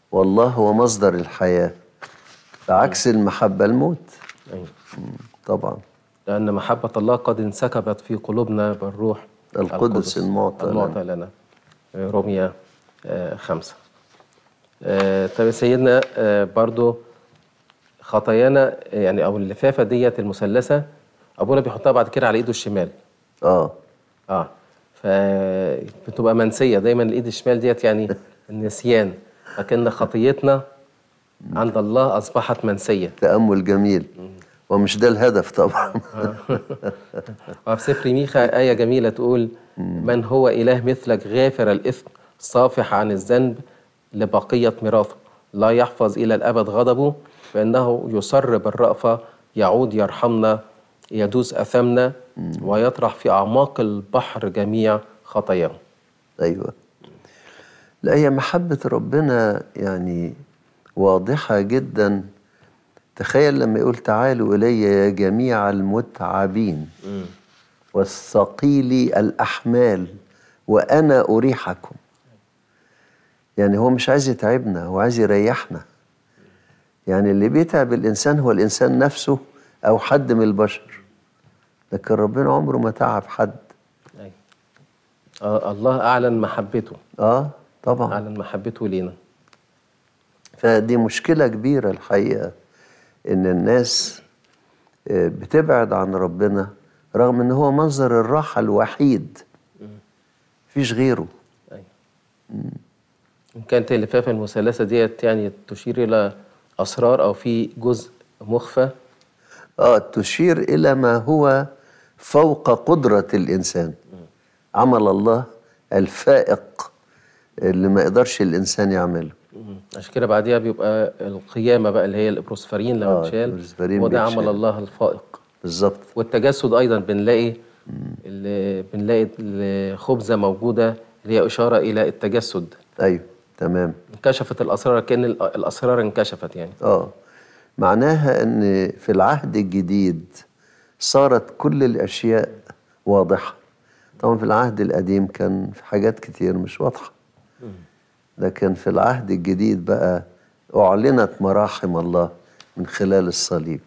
والله هو مصدر الحياة بعكس المحبة الموت أيوة. طبعا لأن محبة الله قد انسكبت في قلوبنا بالروح القدس المعطى المعطى لنا روميا آه، خمسة آه، طب يا سيدنا آه، برضو خطايانا يعني أو اللفافة ديت المثلثة أبونا بيحطها بعد كده على إيده الشمال اه اه فبتبقى منسية دايما الإيد الشمال ديت يعني النسيان لكن خطيتنا عند الله أصبحت منسية تأمل جميل ومش ده الهدف طبعا وفي سفر ميخا آية جميلة تقول من هو إله مثلك غافر الإثم صافح عن الذنب لبقية ميراثه لا يحفظ إلى الأبد غضبه فإنه يصر بالرأفة يعود يرحمنا يدوس أثمنا ويطرح في أعماق البحر جميع خطاياه ايوه لا هي محبة ربنا يعني واضحة جدا تخيل لما يقول تعالوا إلي يا جميع المتعبين والثقيلي الأحمال وأنا أريحكم يعني هو مش عايز يتعبنا هو عايز يريحنا يعني اللي بيتعب الإنسان هو الإنسان نفسه أو حد من البشر لكن ربنا عمره ما تعب حد أيوة. آه الله أعلن محبته آه طبعا أعلن محبته لينا فدي مشكلة كبيرة الحقيقة إن الناس آه، بتبعد عن ربنا رغم إن هو منظر الراحة الوحيد مفيش غيره أيوة. إن كانت اللفافة المثلثة ديت يعني تشير إلى أسرار أو في جزء مخفى آه تشير إلى ما هو فوق قدرة الإنسان عمل الله الفائق اللي ما يقدرش الإنسان يعمله مم. عشان كده بعديها بيبقى القيامة بقى اللي هي الإبروسفرين لما آه، بتشال الإبروسفرين وده بيتشال. عمل الله الفائق بالظبط والتجسد أيضا بنلاقي اللي بنلاقي الخبزة موجودة اللي هي إشارة إلى التجسد أيوه تمام انكشفت الأسرار كأن ال- الأسرار انكشفت يعني اه معناها ان في العهد الجديد صارت كل الاشياء واضحه طبعا في العهد القديم كان في حاجات كتير مش واضحه لكن في العهد الجديد بقى اعلنت مراحم الله من خلال الصليب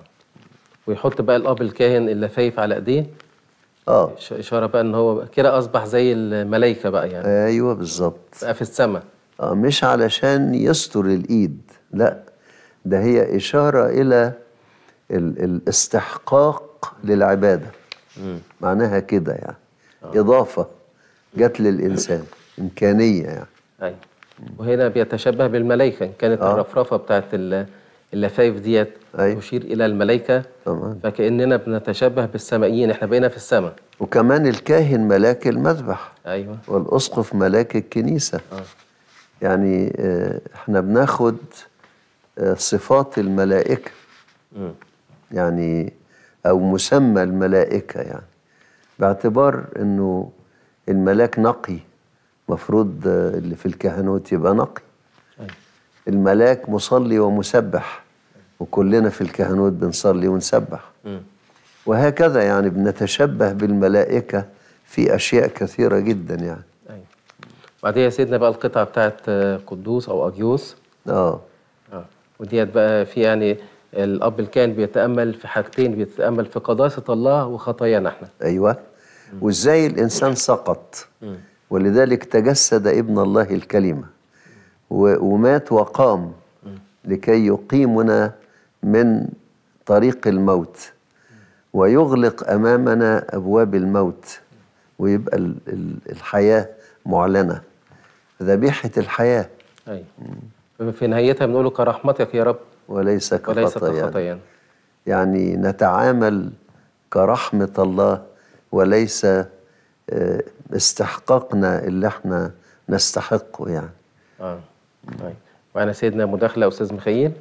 ويحط بقى الأب الكاهن اللفايف على إيديه اه إش- إشارة بقى إن هو كده أصبح زي الملائكة بقى يعني ايوه بالظبط بقى في السماء آه مش علشان يستر الايد لا ده هي اشاره الى ال- الاستحقاق للعباده معناها كده يعني اضافه جت للانسان امكانيه يعني أيوة وهنا بيتشبه بالملائكة إن كانت آه. الرفرفة بتاعت ال- اللفايف ديت أيوة. تشير إلى الملائكة طبعا فكأننا بنتشبه بالسمائيين إحنا بقينا في السماء وكمان الكاهن ملاك المذبح أيوة والاسقف ملاك الكنيسه يعني آه، احنا بناخد آه، صفات الملائكه مم. يعني او مسمى الملائكه يعني باعتبار انه الملاك نقي مفروض آه، اللي في الكهنوت يبقى نقي أيوة. الملاك مصلي ومسبح وكلنا في الكهنوت بنصلي ونسبح مم. وهكذا يعني بنتشبه بالملائكة في أشياء كثيرة جدا يعني أيوة بعدين يا سيدنا بقى القطعة بتاعت آه، قدوس أو أجيوس آه اه وديت بقى في يعني الأب الكاهن بيتأمل في حاجتين بيتأمل في قداسة الله وخطايانا احنا أيوة وإزاي الإنسان سقط ولذلك تجسد ابن الله الكلمة و- ومات وقام لكي يقيمنا من طريق الموت ويغلق أمامنا أبواب الموت ويبقى ال- ال- الحياة معلنة ذبيحة الحياة أيوة في نهايتها بنقول كرحمتك يا رب وليس وليس كخطايانا كخطايانا يعني نتعامل كرحمة الله وليس آه، استحقاقنا اللي احنا نستحقه يعني اه طيب معانا سيدنا مداخلة أستاذ مخيل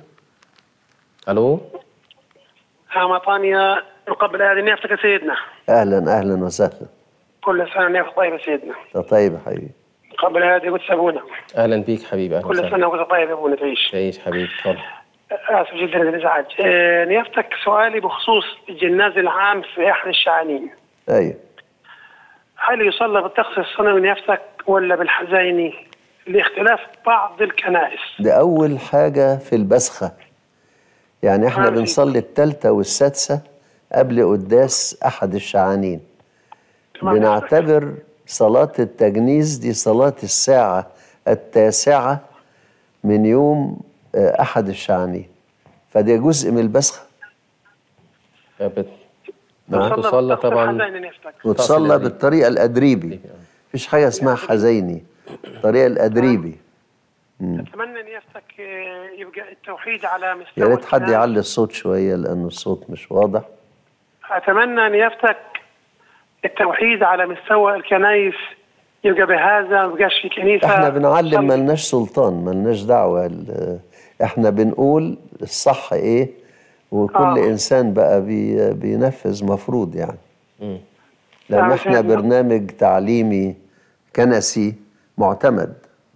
ألو عام طانية نقبل هذه نيافتك يا سيدنا اهلا اهلا وسهلا كل سنة نيافة طيبة يا سيدنا أنت طيب يا حبيبي نقبل هذه قدس أبونا أهلا بيك حبيبي أهلا كل وسهلا سنة وأنت طيب يا أبونا تعيش تعيش حبيبي اتفضل آسف جدا للإزعاج آه، نيافتك سؤالي بخصوص الجناز العام في أحد الشعانين ايوه هل يصلى بالطقس الصنوي نيافتك ولا بالحزيني لاختلاف بعض الكنائس ده أول حاجة في البسخة يعني احنا آه، في- بنصلي التالتة والسادسة قبل قداس أحد الشعانين تمام. بنعتبر صلاة التجنيز دي صلاة الساعة التاسعة من يوم آه، أحد الشعانين فده جزء من البسخة بت- نعم. تصلى بالطقس طبعا الحزين يفتك. وتصلى الأدريبي. بالطريقة الأدريبي مفيش حاجة اسمها حزيني الطريقة الأدريبي اتمنى ان يفتك آه، يبقى التوحيد على مستوى يا ريت حد الكنائس. يعلي الصوت شوية لأن الصوت مش واضح اتمنى ان يفتك التوحيد على مستوى الكنائس يبقى بهذا ما يبقاش في كنيسه احنا بنعلم تصلي. ملناش سلطان ملناش دعوة ال- احنا بنقول الصح ايه وكل آه. انسان بقى بي بينفذ مفروض يعني لان يعني احنا شايف- برنامج تعليمي كنسي معتمد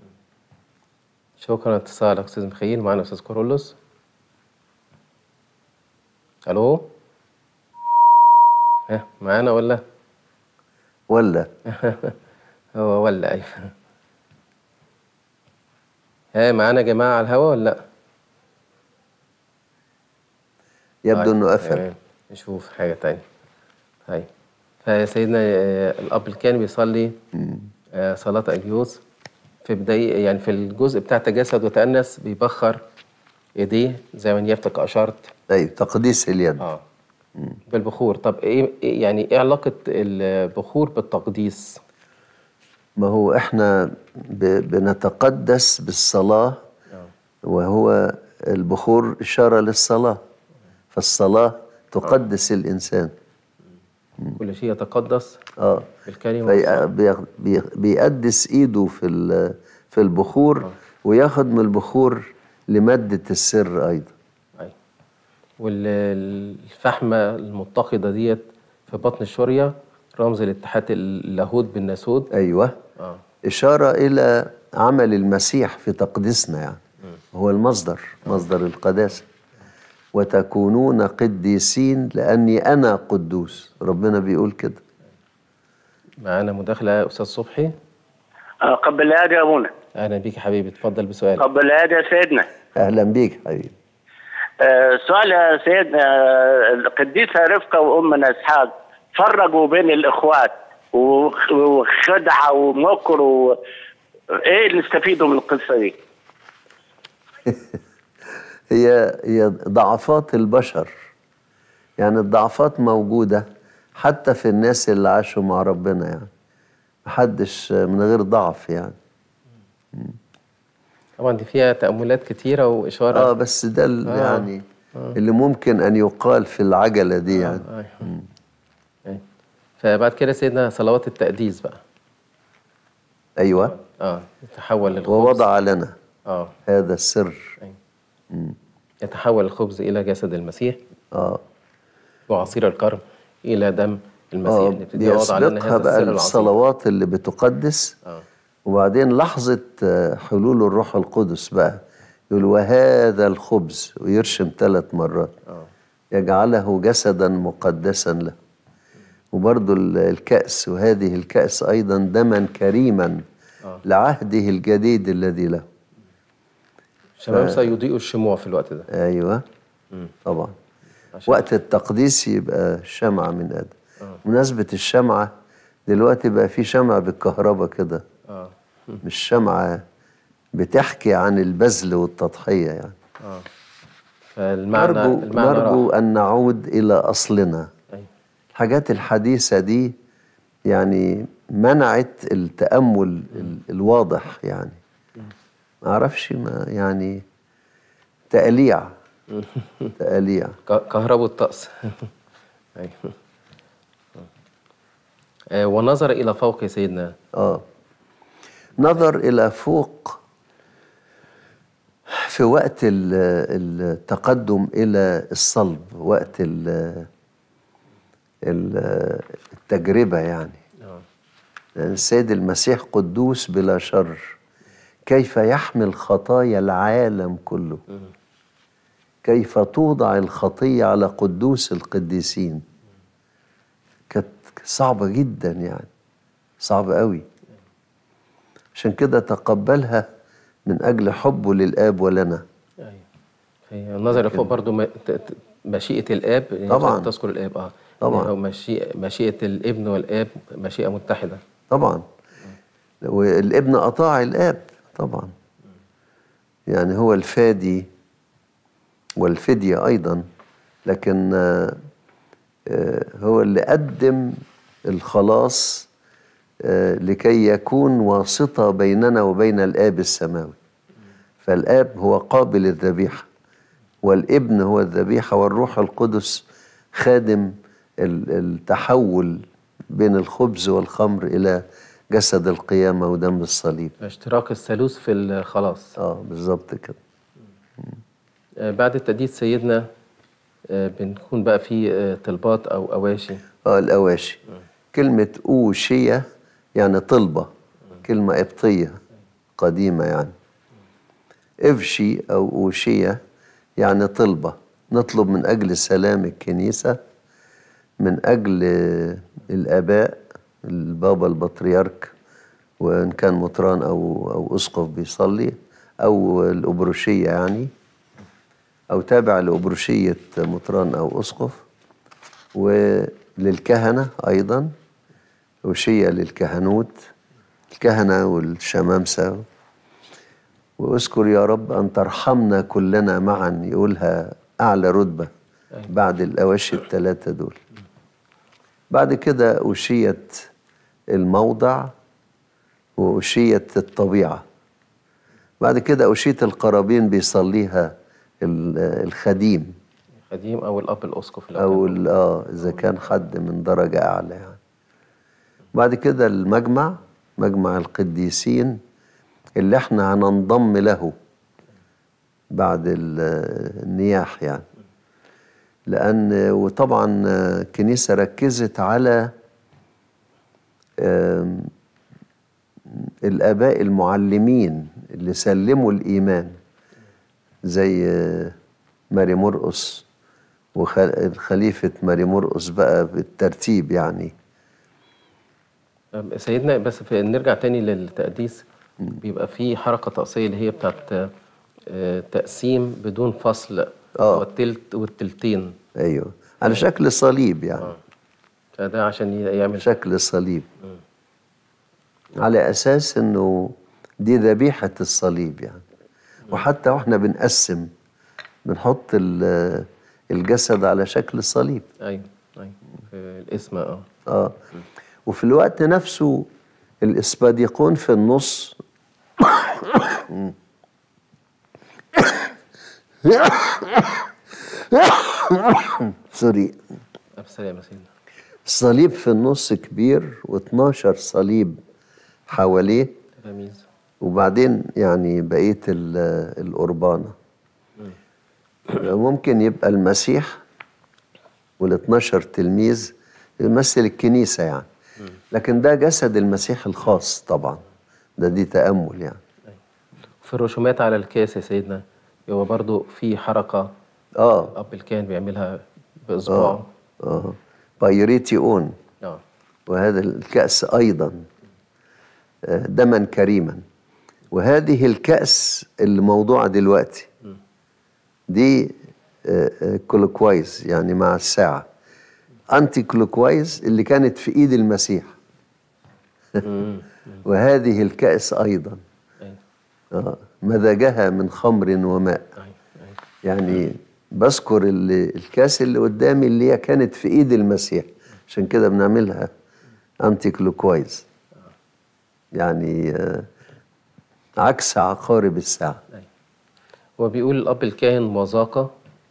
شكرا اتصالك استاذ مخيل معانا استاذ كورولوس الو ها معانا ولا ولا هو ولا ايوه ها معانا يا جماعه على الهوا ولا لا يبدو طيب، انه قفل تمام. نشوف حاجه تانية طيب فسيدنا آه، الاب اللي كان بيصلي آه، صلاه اجيوز في بداية يعني في الجزء بتاع تجسد وتأنس بيبخر ايديه زي ما يفتك اشرت ايوه تقديس اليد اه بالبخور طب ايه إيه- يعني ايه علاقه البخور بالتقديس ما هو احنا ب- بنتقدس بالصلاة وهو البخور إشارة للصلاة فالصلاة تقدس الإنسان كل شيء يتقدس اه بالكلمه في والصلاة. بي- بي- بيقدس ايده في ال- في البخور وياخد من البخور لمادة السر ايضا أيوة. والفحمه المتقده ديت في بطن الشوريه رمز لاتحاد اللاهوت بالناسوت ايوه اه اشارة الى عمل المسيح في تقديسنا يعني هو المصدر مصدر القداسة وتكونون قديسين لاني انا قدوس ربنا بيقول كده معانا مداخله استاذ صبحي آه، قبل العيادة يا أبونا اهلا بيك يا حبيبي اتفضل بسؤالك قبل العيادة يا سيدنا اهلا بيك حبيبي آه، سؤال يا سيدنا آه، القديسة رفقة وأمنا إسحاق فرقوا بين الإخوات وخ- وخدعة ومكر و... إيه اللي استفيدوا من القصة دي؟ هي هي ضعفات البشر يعني الضعفات موجودة حتى في الناس اللي عاشوا مع ربنا يعني محدش من غير ضعف يعني طبعا دي فيها تاملات كتيره واشاره اه بس ده ال- آه. يعني اللي ممكن ان يقال في العجلة دي يعني أيوة. أيوة. فبعد كده سيدنا صلوات التقديس بقى ايوه اه يتحول للخبز ووضع لنا اه هذا السر يتحول الخبز الى جسد المسيح اه وعصير الكرم الى دم المسيح اه نبتدي وضع لنا بيسبقها هذا بقى السر العظيم الصلوات اللي بتقدس اه وبعدين لحظة آه، حلول الروح القدس بقى يقول وهذا الخبز ويرشم ثلاث مرات اه يجعله جسدا مقدسا له وبرضو ال- الكأس وهذه الكأس أيضا دما كريما آه. لعهده الجديد الذي له الشباب سيضيئوا الشموع في الوقت ده أيوة طبعا عشان وقت التقديس يبقى شمعة من آدم مناسبة الشمعة دلوقتي بقى في شمعة بالكهرباء كده اه مش شمعة بتحكي عن البذل والتضحية يعني اه فالمعنى نرجو, المعنى نرجو راح. أن نعود إلى أصلنا أيوة. الحاجات الحديثة دي يعني منعت التأمل ال- الواضح يعني ما أعرفش ما يعني تأليع تأليع ك- كهربوا الطقس ايوه آه، ونظر الى فوق سيدنا آه نظر إلى فوق في وقت ال- التقدم إلى الصلب وقت ال- ال- التجربة يعني آه. لأن السيد المسيح قدوس بلا شر كيف يحمل خطايا العالم كله كيف توضع الخطية على قدوس القديسين كانت صعبة جدا يعني صعبة قوي عشان كده تقبلها من أجل حبه للآب ولنا ايوه هي النظر لفوق برضو م- ت- ت- مشيئة الآب يعني طبعاً. تذكر الآب اه طبعاً. أو مشيئة, مشيئة الابن والآب مشيئة متحدة طبعا والابن أطاع الآب طبعا يعني هو الفادي والفدية أيضا لكن آه، آه، هو اللي قدم الخلاص آه، لكي يكون واسطة بيننا وبين الآب السماوي فالآب هو قابل الذبيحة والابن هو الذبيحة والروح القدس خادم ال- التحول بين الخبز والخمر إلى جسد القيامة ودم الصليب اشتراك الثالوث في الخلاص اه بالظبط كده آه، بعد التقديس سيدنا آه، بنكون بقى في آه، طلبات أو أواشي اه الأواشي كلمة أوشية يعني طلبة كلمة قبطية قديمة يعني افشي أو أوشية يعني طلبة نطلب من أجل سلام الكنيسة من أجل الآباء البابا البطريرك وإن كان مطران أو أو أسقف بيصلي أو الأبروشية يعني أو تابع لأبروشية مطران أو أسقف وللكهنة أيضا وشية للكهنوت الكهنة والشمامسة واذكر يا رب أن ترحمنا كلنا معا يقولها أعلى رتبة بعد الأواشي الثلاثة دول بعد كده أوشية الموضع وأوشية الطبيعة بعد كده أوشية القرابين بيصليها ال- الخديم القديم أو الأب الأسقف او الأول ال- اه اذا كان حد من درجه اعلى يعني بعد كده المجمع مجمع القديسين اللي احنا هننضم له بعد ال- النياح يعني لان وطبعا الكنيسه ركزت على آم، الاباء المعلمين اللي سلموا الايمان زي آه، ماري مرقس وخليفة ماري مرقس بقى بالترتيب يعني آه، سيدنا بس في نرجع تاني للتقديس بيبقى في حركة طقسية اللي هي بتاعت آه، تقسيم بدون فصل آه. والتلت والتلتين ايوه على شكل صليب يعني فده عشان يعمل شكل صليب على اساس انه دي ذبيحة الصليب يعني وحتى واحنا بنقسم بنحط ال- الجسد على شكل صليب ايوه ايوه في الاسم اه اه وفي الوقت نفسه الاسباديقون في النص سوري ألف سلامة سيدنا الصليب في النص كبير و12 صليب حواليه تلاميذ وبعدين يعني بقية ال- القربانة ممكن يبقى المسيح وال12 تلميذ يمثل الكنيسة يعني لكن ده جسد المسيح الخاص طبعا ده دي تأمل يعني في الرسومات على الكاس يا سيدنا هو برضو في حركة اه الأب الكاهن بيعملها بإصبعه اه بايريتي اون اه وهذا الكأس أيضا آه، دما كريما وهذه الكأس اللي موضوعة دلوقتي دي آه، آه، كلوكوايز يعني مع الساعة أنتي كلوكوايز اللي كانت في إيد المسيح وهذه الكأس أيضا أيوة. آه، مزجها من خمر وماء أيوة. أيوة. يعني بذكر اللي الكاس اللي قدامي اللي هي كانت في ايد المسيح عشان كده بنعملها انتي كلوكوايز يعني آه، عكس عقارب الساعة هو بيقول الأب الكاهن وذاقة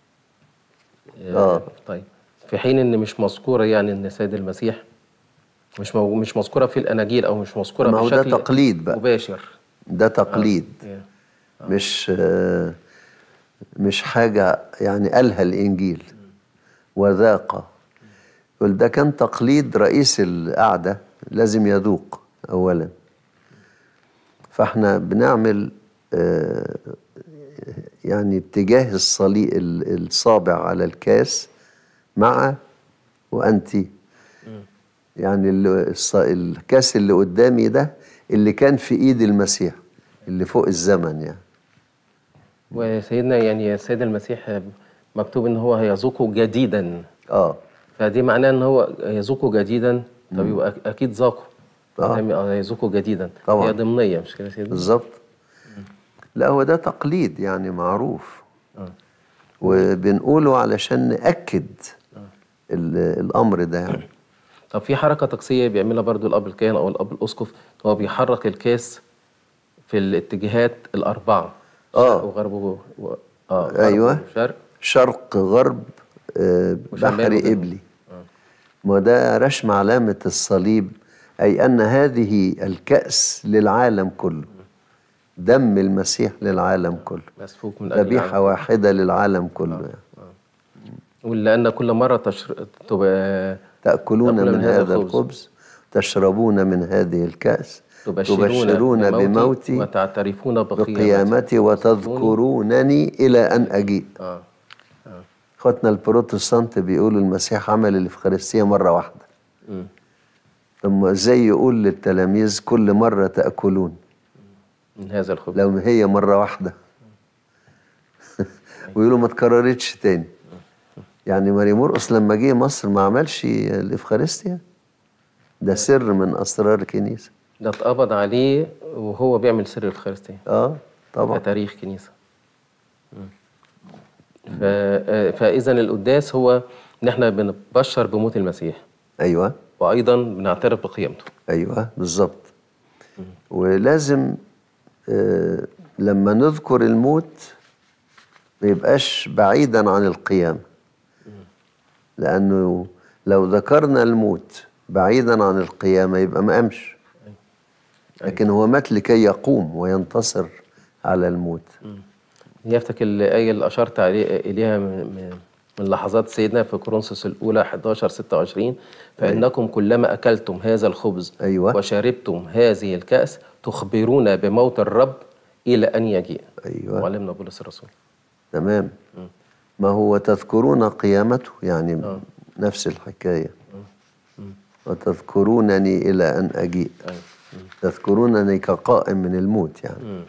آه. طيب في حين إن مش مذكورة يعني إن سيد المسيح مش مو مش مذكورة في الأناجيل أو مش مذكورة ما هو ده بشكل تقليد بقى. مباشر ده تقليد Yeah. مش آه، مش حاجة يعني قالها الإنجيل وذاق يقول ده كان تقليد رئيس القعدة لازم يذوق أولا فاحنا بنعمل آه، يعني اتجاه الصلي ال- الصابع على الكاس مع وأنتي يعني ال- الص- الكاس اللي قدامي ده اللي كان في ايد المسيح اللي فوق الزمن يعني وسيدنا يعني السيد المسيح مكتوب ان هو هيذوقه جديدا اه فدي معناه ان هو يذوقه جديدا طب يبقى أك- اكيد ذاقه آه. يعني آه، يذوقه جديدا طبعا. هي ضمنيه مش كده يا سيدنا بالظبط لا هو ده تقليد يعني معروف وبنقوله علشان نأكد ال- الأمر ده يعني طب في حركه طقسيه بيعملها برضو الاب الكاهن او الاب الاسقف هو بيحرك الكاس في الاتجاهات الاربعه آه. شرق وغرب و... و... اه غرب أيوة. وشرق شرق غرب آه، وشمال بحر وجنوب. إبلي ما ده رسم علامة الصليب أي أن هذه الكأس للعالم كله دم المسيح للعالم كله مسفوك من اجل ذبيحة العالم. واحدة للعالم كله يعني. ولان كل مره تشر... تبقى تأكلون تأكل من هذا الخبز تشربون من هذه الكأس تبشرون, تبشرون بموتي وتعترفون بقيامتي بقيامتي وتذكرونني إلى أن أجيء اه اخواتنا البروتستانت بيقولوا المسيح عمل الإفخارستية مرة واحدة مم. ثم ازاي يقول للتلاميذ كل مرة تأكلون من هذا الخبز لو هي مرة واحدة ويقولوا ما تكررتش تاني يعني ماري مرقس لما جه مصر ما عملش الإفخارستيا ده سر من أسرار الكنيسة ده اتقبض عليه وهو بيعمل سر الخارستية اه طبعا ده تاريخ كنيسة مم. ف... آه، فإذا القداس هو إن إحنا بنبشر بموت المسيح أيوه وأيضا بنعترف بقيامته ايوه بالظبط ولازم آه لما نذكر الموت ما يبقاش بعيدا عن القيامة لأنه لو ذكرنا الموت بعيدا عن القيامة يبقى ما قامش لكن هو مات لكي يقوم وينتصر على الموت يفتك الآية اللي أشرت عليه إليها من, من- من لحظات سيدنا في كورنثوس الأولى 11 26 فإنكم كلما أكلتم هذا الخبز أيوة. وشربتم هذه الكأس تخبرون بموت الرب إلى أن يجيء أيوة. معلمنا بولس الرسول تمام ما هو تذكرون قيامته يعني نفس الحكاية وتذكرونني إلى أن أجيء تذكرونني كقائم من الموت يعني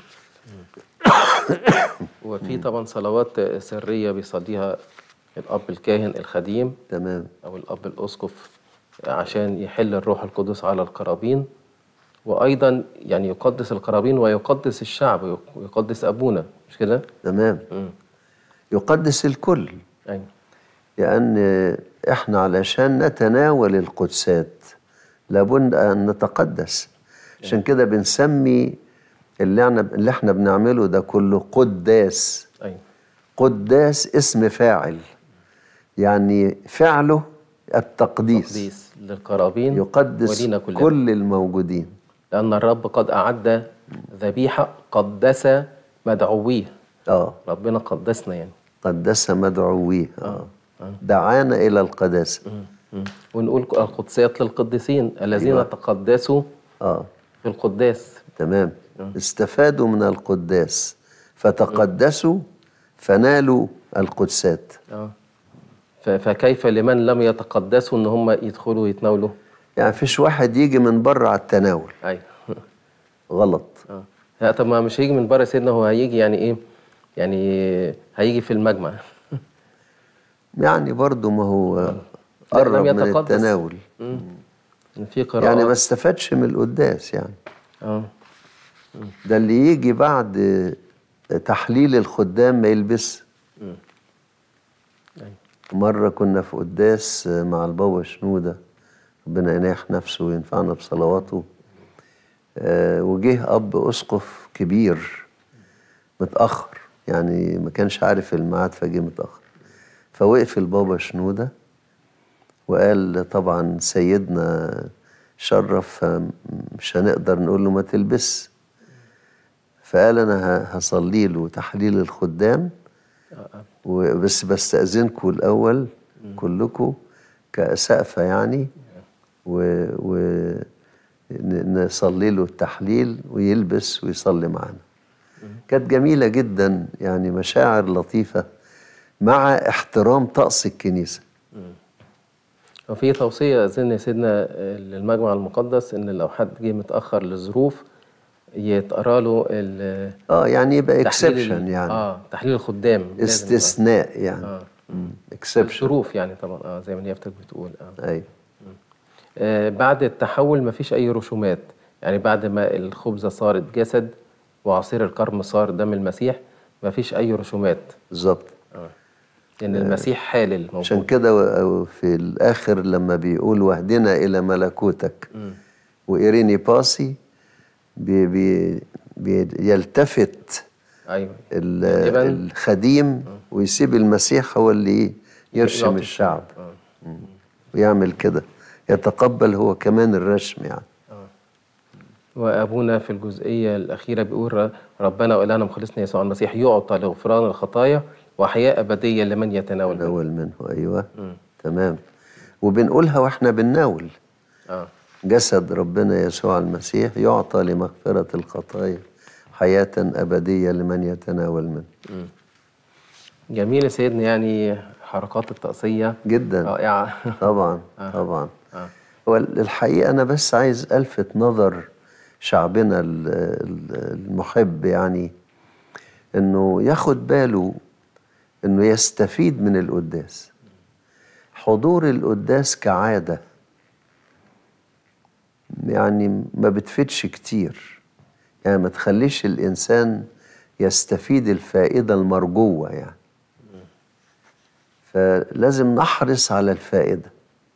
وفي طبعا صلوات سرية بيصليها الأب الكاهن الخديم تمام أو الأب الأسقف عشان يحل الروح القدس على القرابين وأيضا يعني يقدس القرابين ويقدس الشعب ويقدس أبونا مش كده؟ تمام مم. يقدس الكل أيوة لأن إحنا علشان نتناول القدسات لابد أن نتقدس عشان كده بنسمي اللي احنا اللي احنا بنعمله ده كله قداس أيوة قداس اسم فاعل يعني فعله التقديس تقديس للقرابين يقدس ولينا كلنا كل الموجودين لأن الرب قد أعد ذبيحة قدس مدعويه اه ربنا قدسنا يعني قدس مدعويه آه. دعانا إلى القداسة مم. ونقول القدسيات للقديسين الذين أيوة. تقدسوا اه في القداس تمام استفادوا من القداس فتقدسوا فنالوا القدسات اه ف- فكيف لمن لم يتقدسوا ان هم يدخلوا يتناولوا يعني فيش واحد يجي من بره على التناول ايوه غلط اه لا طب ما مش هيجي من بره سيدنا هو هيجي يعني ايه يعني هيجي في المجمع يعني برضو ما هو لم قرب من يتقدس. التناول مم. إن في قراءة يعني ما استفادش من القداس يعني اه ده اللي يجي بعد تحليل الخدام ما يلبس أيوة. مرة كنا في قداس مع البابا شنودة ربنا يناح نفسه وينفعنا بصلواته آه، وجه أب أسقف كبير متأخر يعني ما كانش عارف الميعاد فجه متأخر فوقف البابا شنودة وقال طبعا سيدنا شرف فمش هنقدر نقول له ما تلبس فقال انا ه- هصلي له تحليل الخدام وبس بستأذنكم الأول كلكم كسقفة يعني و, و ن- نصلي له التحليل ويلبس ويصلي معنا كانت جميلة جدا يعني مشاعر لطيفة مع احترام طقس الكنيسة وفي توصية أظن يا سيدنا آه، للمجمع المقدس إن لو حد جه متأخر لظروف يتقرا له ال- اه يعني يبقى تحليل ال- اكسبشن يعني اه تحليل الخدام لازم يبقى. استثناء يعني اه اكسبشن الظروف يعني طبعا اه زي ما نيافتك بتقول اه ايوه آه، بعد التحول مفيش أي رسومات يعني بعد ما الخبزة صارت جسد وعصير الكرم صار دم المسيح مفيش أي رسومات بالظبط لأن المسيح حالل عشان موجود كده و- في الاخر لما بيقول واهدنا الى ملكوتك وإيريني باسي بي بي بيلتفت أيوه ال- غالباً الخديم ويسيب المسيح هو اللي يرشم يعطي الشعب آه. ويعمل كده يتقبل هو كمان الرشم يعني وأبونا في الجزئية الأخيرة بيقول ر- ربنا وإلهنا مخلصنا يسوع المسيح يعطى لغفران الخطايا وحياة أبدية لمن يتناول منه. ناول منه ايوه تمام وبنقولها واحنا بنناول آه. جسد ربنا يسوع المسيح يعطى لمغفرة الخطايا حياة أبدية لمن يتناول منه جميل يا سيدنا يعني حركات التقصية جدا رائعة طبعا طبعا هو الحقيقة أنا بس عايز ألفت نظر شعبنا ال- ال- المحب يعني إنه ياخد باله إنه يستفيد من القداس حضور القداس كعادة يعني ما بتفيدش كتير يعني ما تخليش الإنسان يستفيد الفائدة المرجوة يعني فلازم نحرص على الفائدة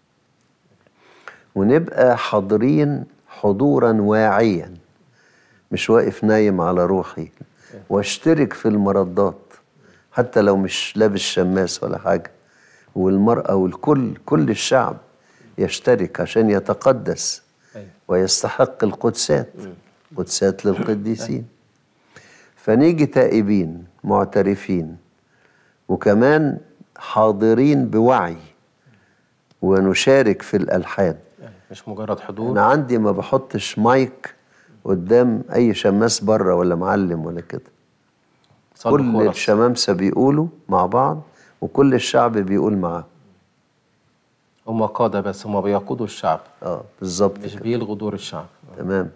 ونبقى حاضرين حضورا واعيا مش واقف نايم على روحي واشترك في المردات حتى لو مش لابس شماس ولا حاجة والمرأة والكل كل الشعب يشترك عشان يتقدس أيوة. ويستحق القدسات قدسات للقديسين فنيجي تائبين معترفين وكمان حاضرين بوعي ونشارك في الألحان يعني مش مجرد حضور أنا عندي ما بحطش مايك قدام أي شماس بره ولا معلم ولا كده صلوا كل خرس. الشمامسة بيقولوا مع بعض وكل الشعب بيقول معاه هم قادة بس هم بيقودوا الشعب اه بالظبط مش كده. بيلغوا دور الشعب تمام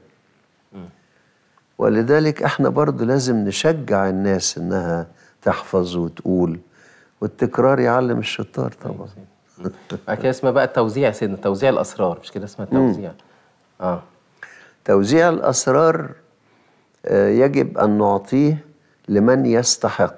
ولذلك احنا برضو لازم نشجع الناس انها تحفظ وتقول والتكرار يعلم الشطار طبعا بعد كده اسمها بقى التوزيع يا سيدنا توزيع الأسرار مش كده اسمها توزيع اه توزيع الاسرار آه، يجب ان نعطيه لمن يستحق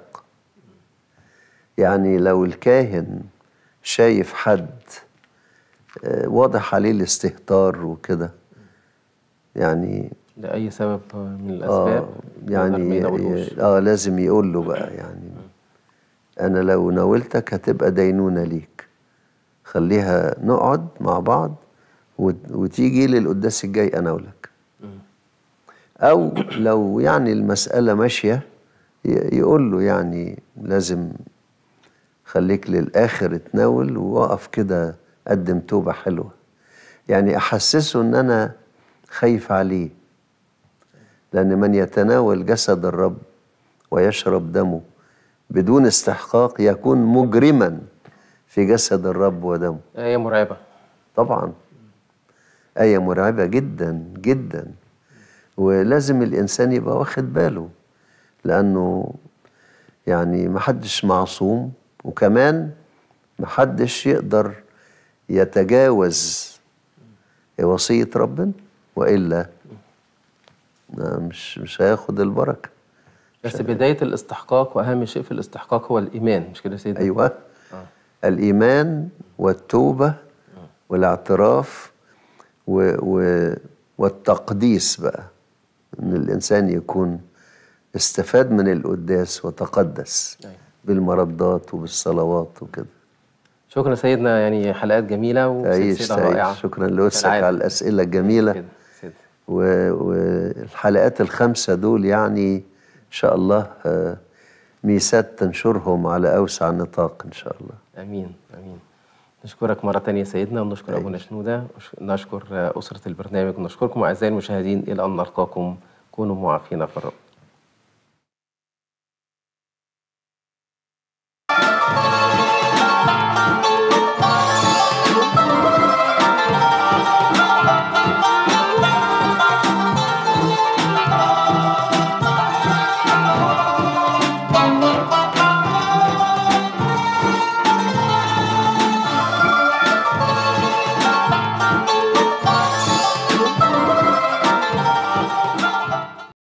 يعني لو الكاهن شايف حد آه، واضح عليه الاستهتار وكده يعني لأي سبب من الأسباب اه يقدر ما يعني يناولوش. اه لازم يقول له بقى يعني انا لو ناولتك هتبقى دينونة ليك خليها نقعد مع بعض وت- وتيجي لي القداس الجاي اناولك او لو يعني المسألة ماشية ي- يقول له يعني لازم خليك للآخر اتناول ووقف كده قدم توبة حلوة يعني أحسسه إن أنا خايف عليه لأن من يتناول جسد الرب ويشرب دمه بدون استحقاق يكون مجرما في جسد الرب ودمه آية مرعبة طبعا آية مرعبة جدا جدا ولازم الإنسان يبقى واخد باله لأنه يعني محدش معصوم وكمان محدش يقدر يتجاوز وصية ربنا وإلا ما مش مش هياخد البركة بس بداية الاستحقاق وأهم شيء في الاستحقاق هو الإيمان مش كده يا سيدنا؟ أيوة الإيمان والتوبة والاعتراف و و والتقديس بقى إن الإنسان يكون استفاد من القداس وتقدس أيوة. بالمردات وبالصلوات وكده شكرا سيدنا يعني حلقات جميلة تعيش وسلسلة رائعة تعيش شكرا لوسك كالعادة. على الأسئلة الجميلة كده سيدنا. و- والحلقات الخمسة دول يعني إن شاء الله آه، ميسات تنشرهم على أوسع نطاق إن شاء الله امين امين نشكرك مرة تانية سيدنا ونشكر أبونا شنودة وش- نشكر آه، أسرة البرنامج ونشكركم أعزائي المشاهدين إلى أن نلقاكم كونوا معافين في الرب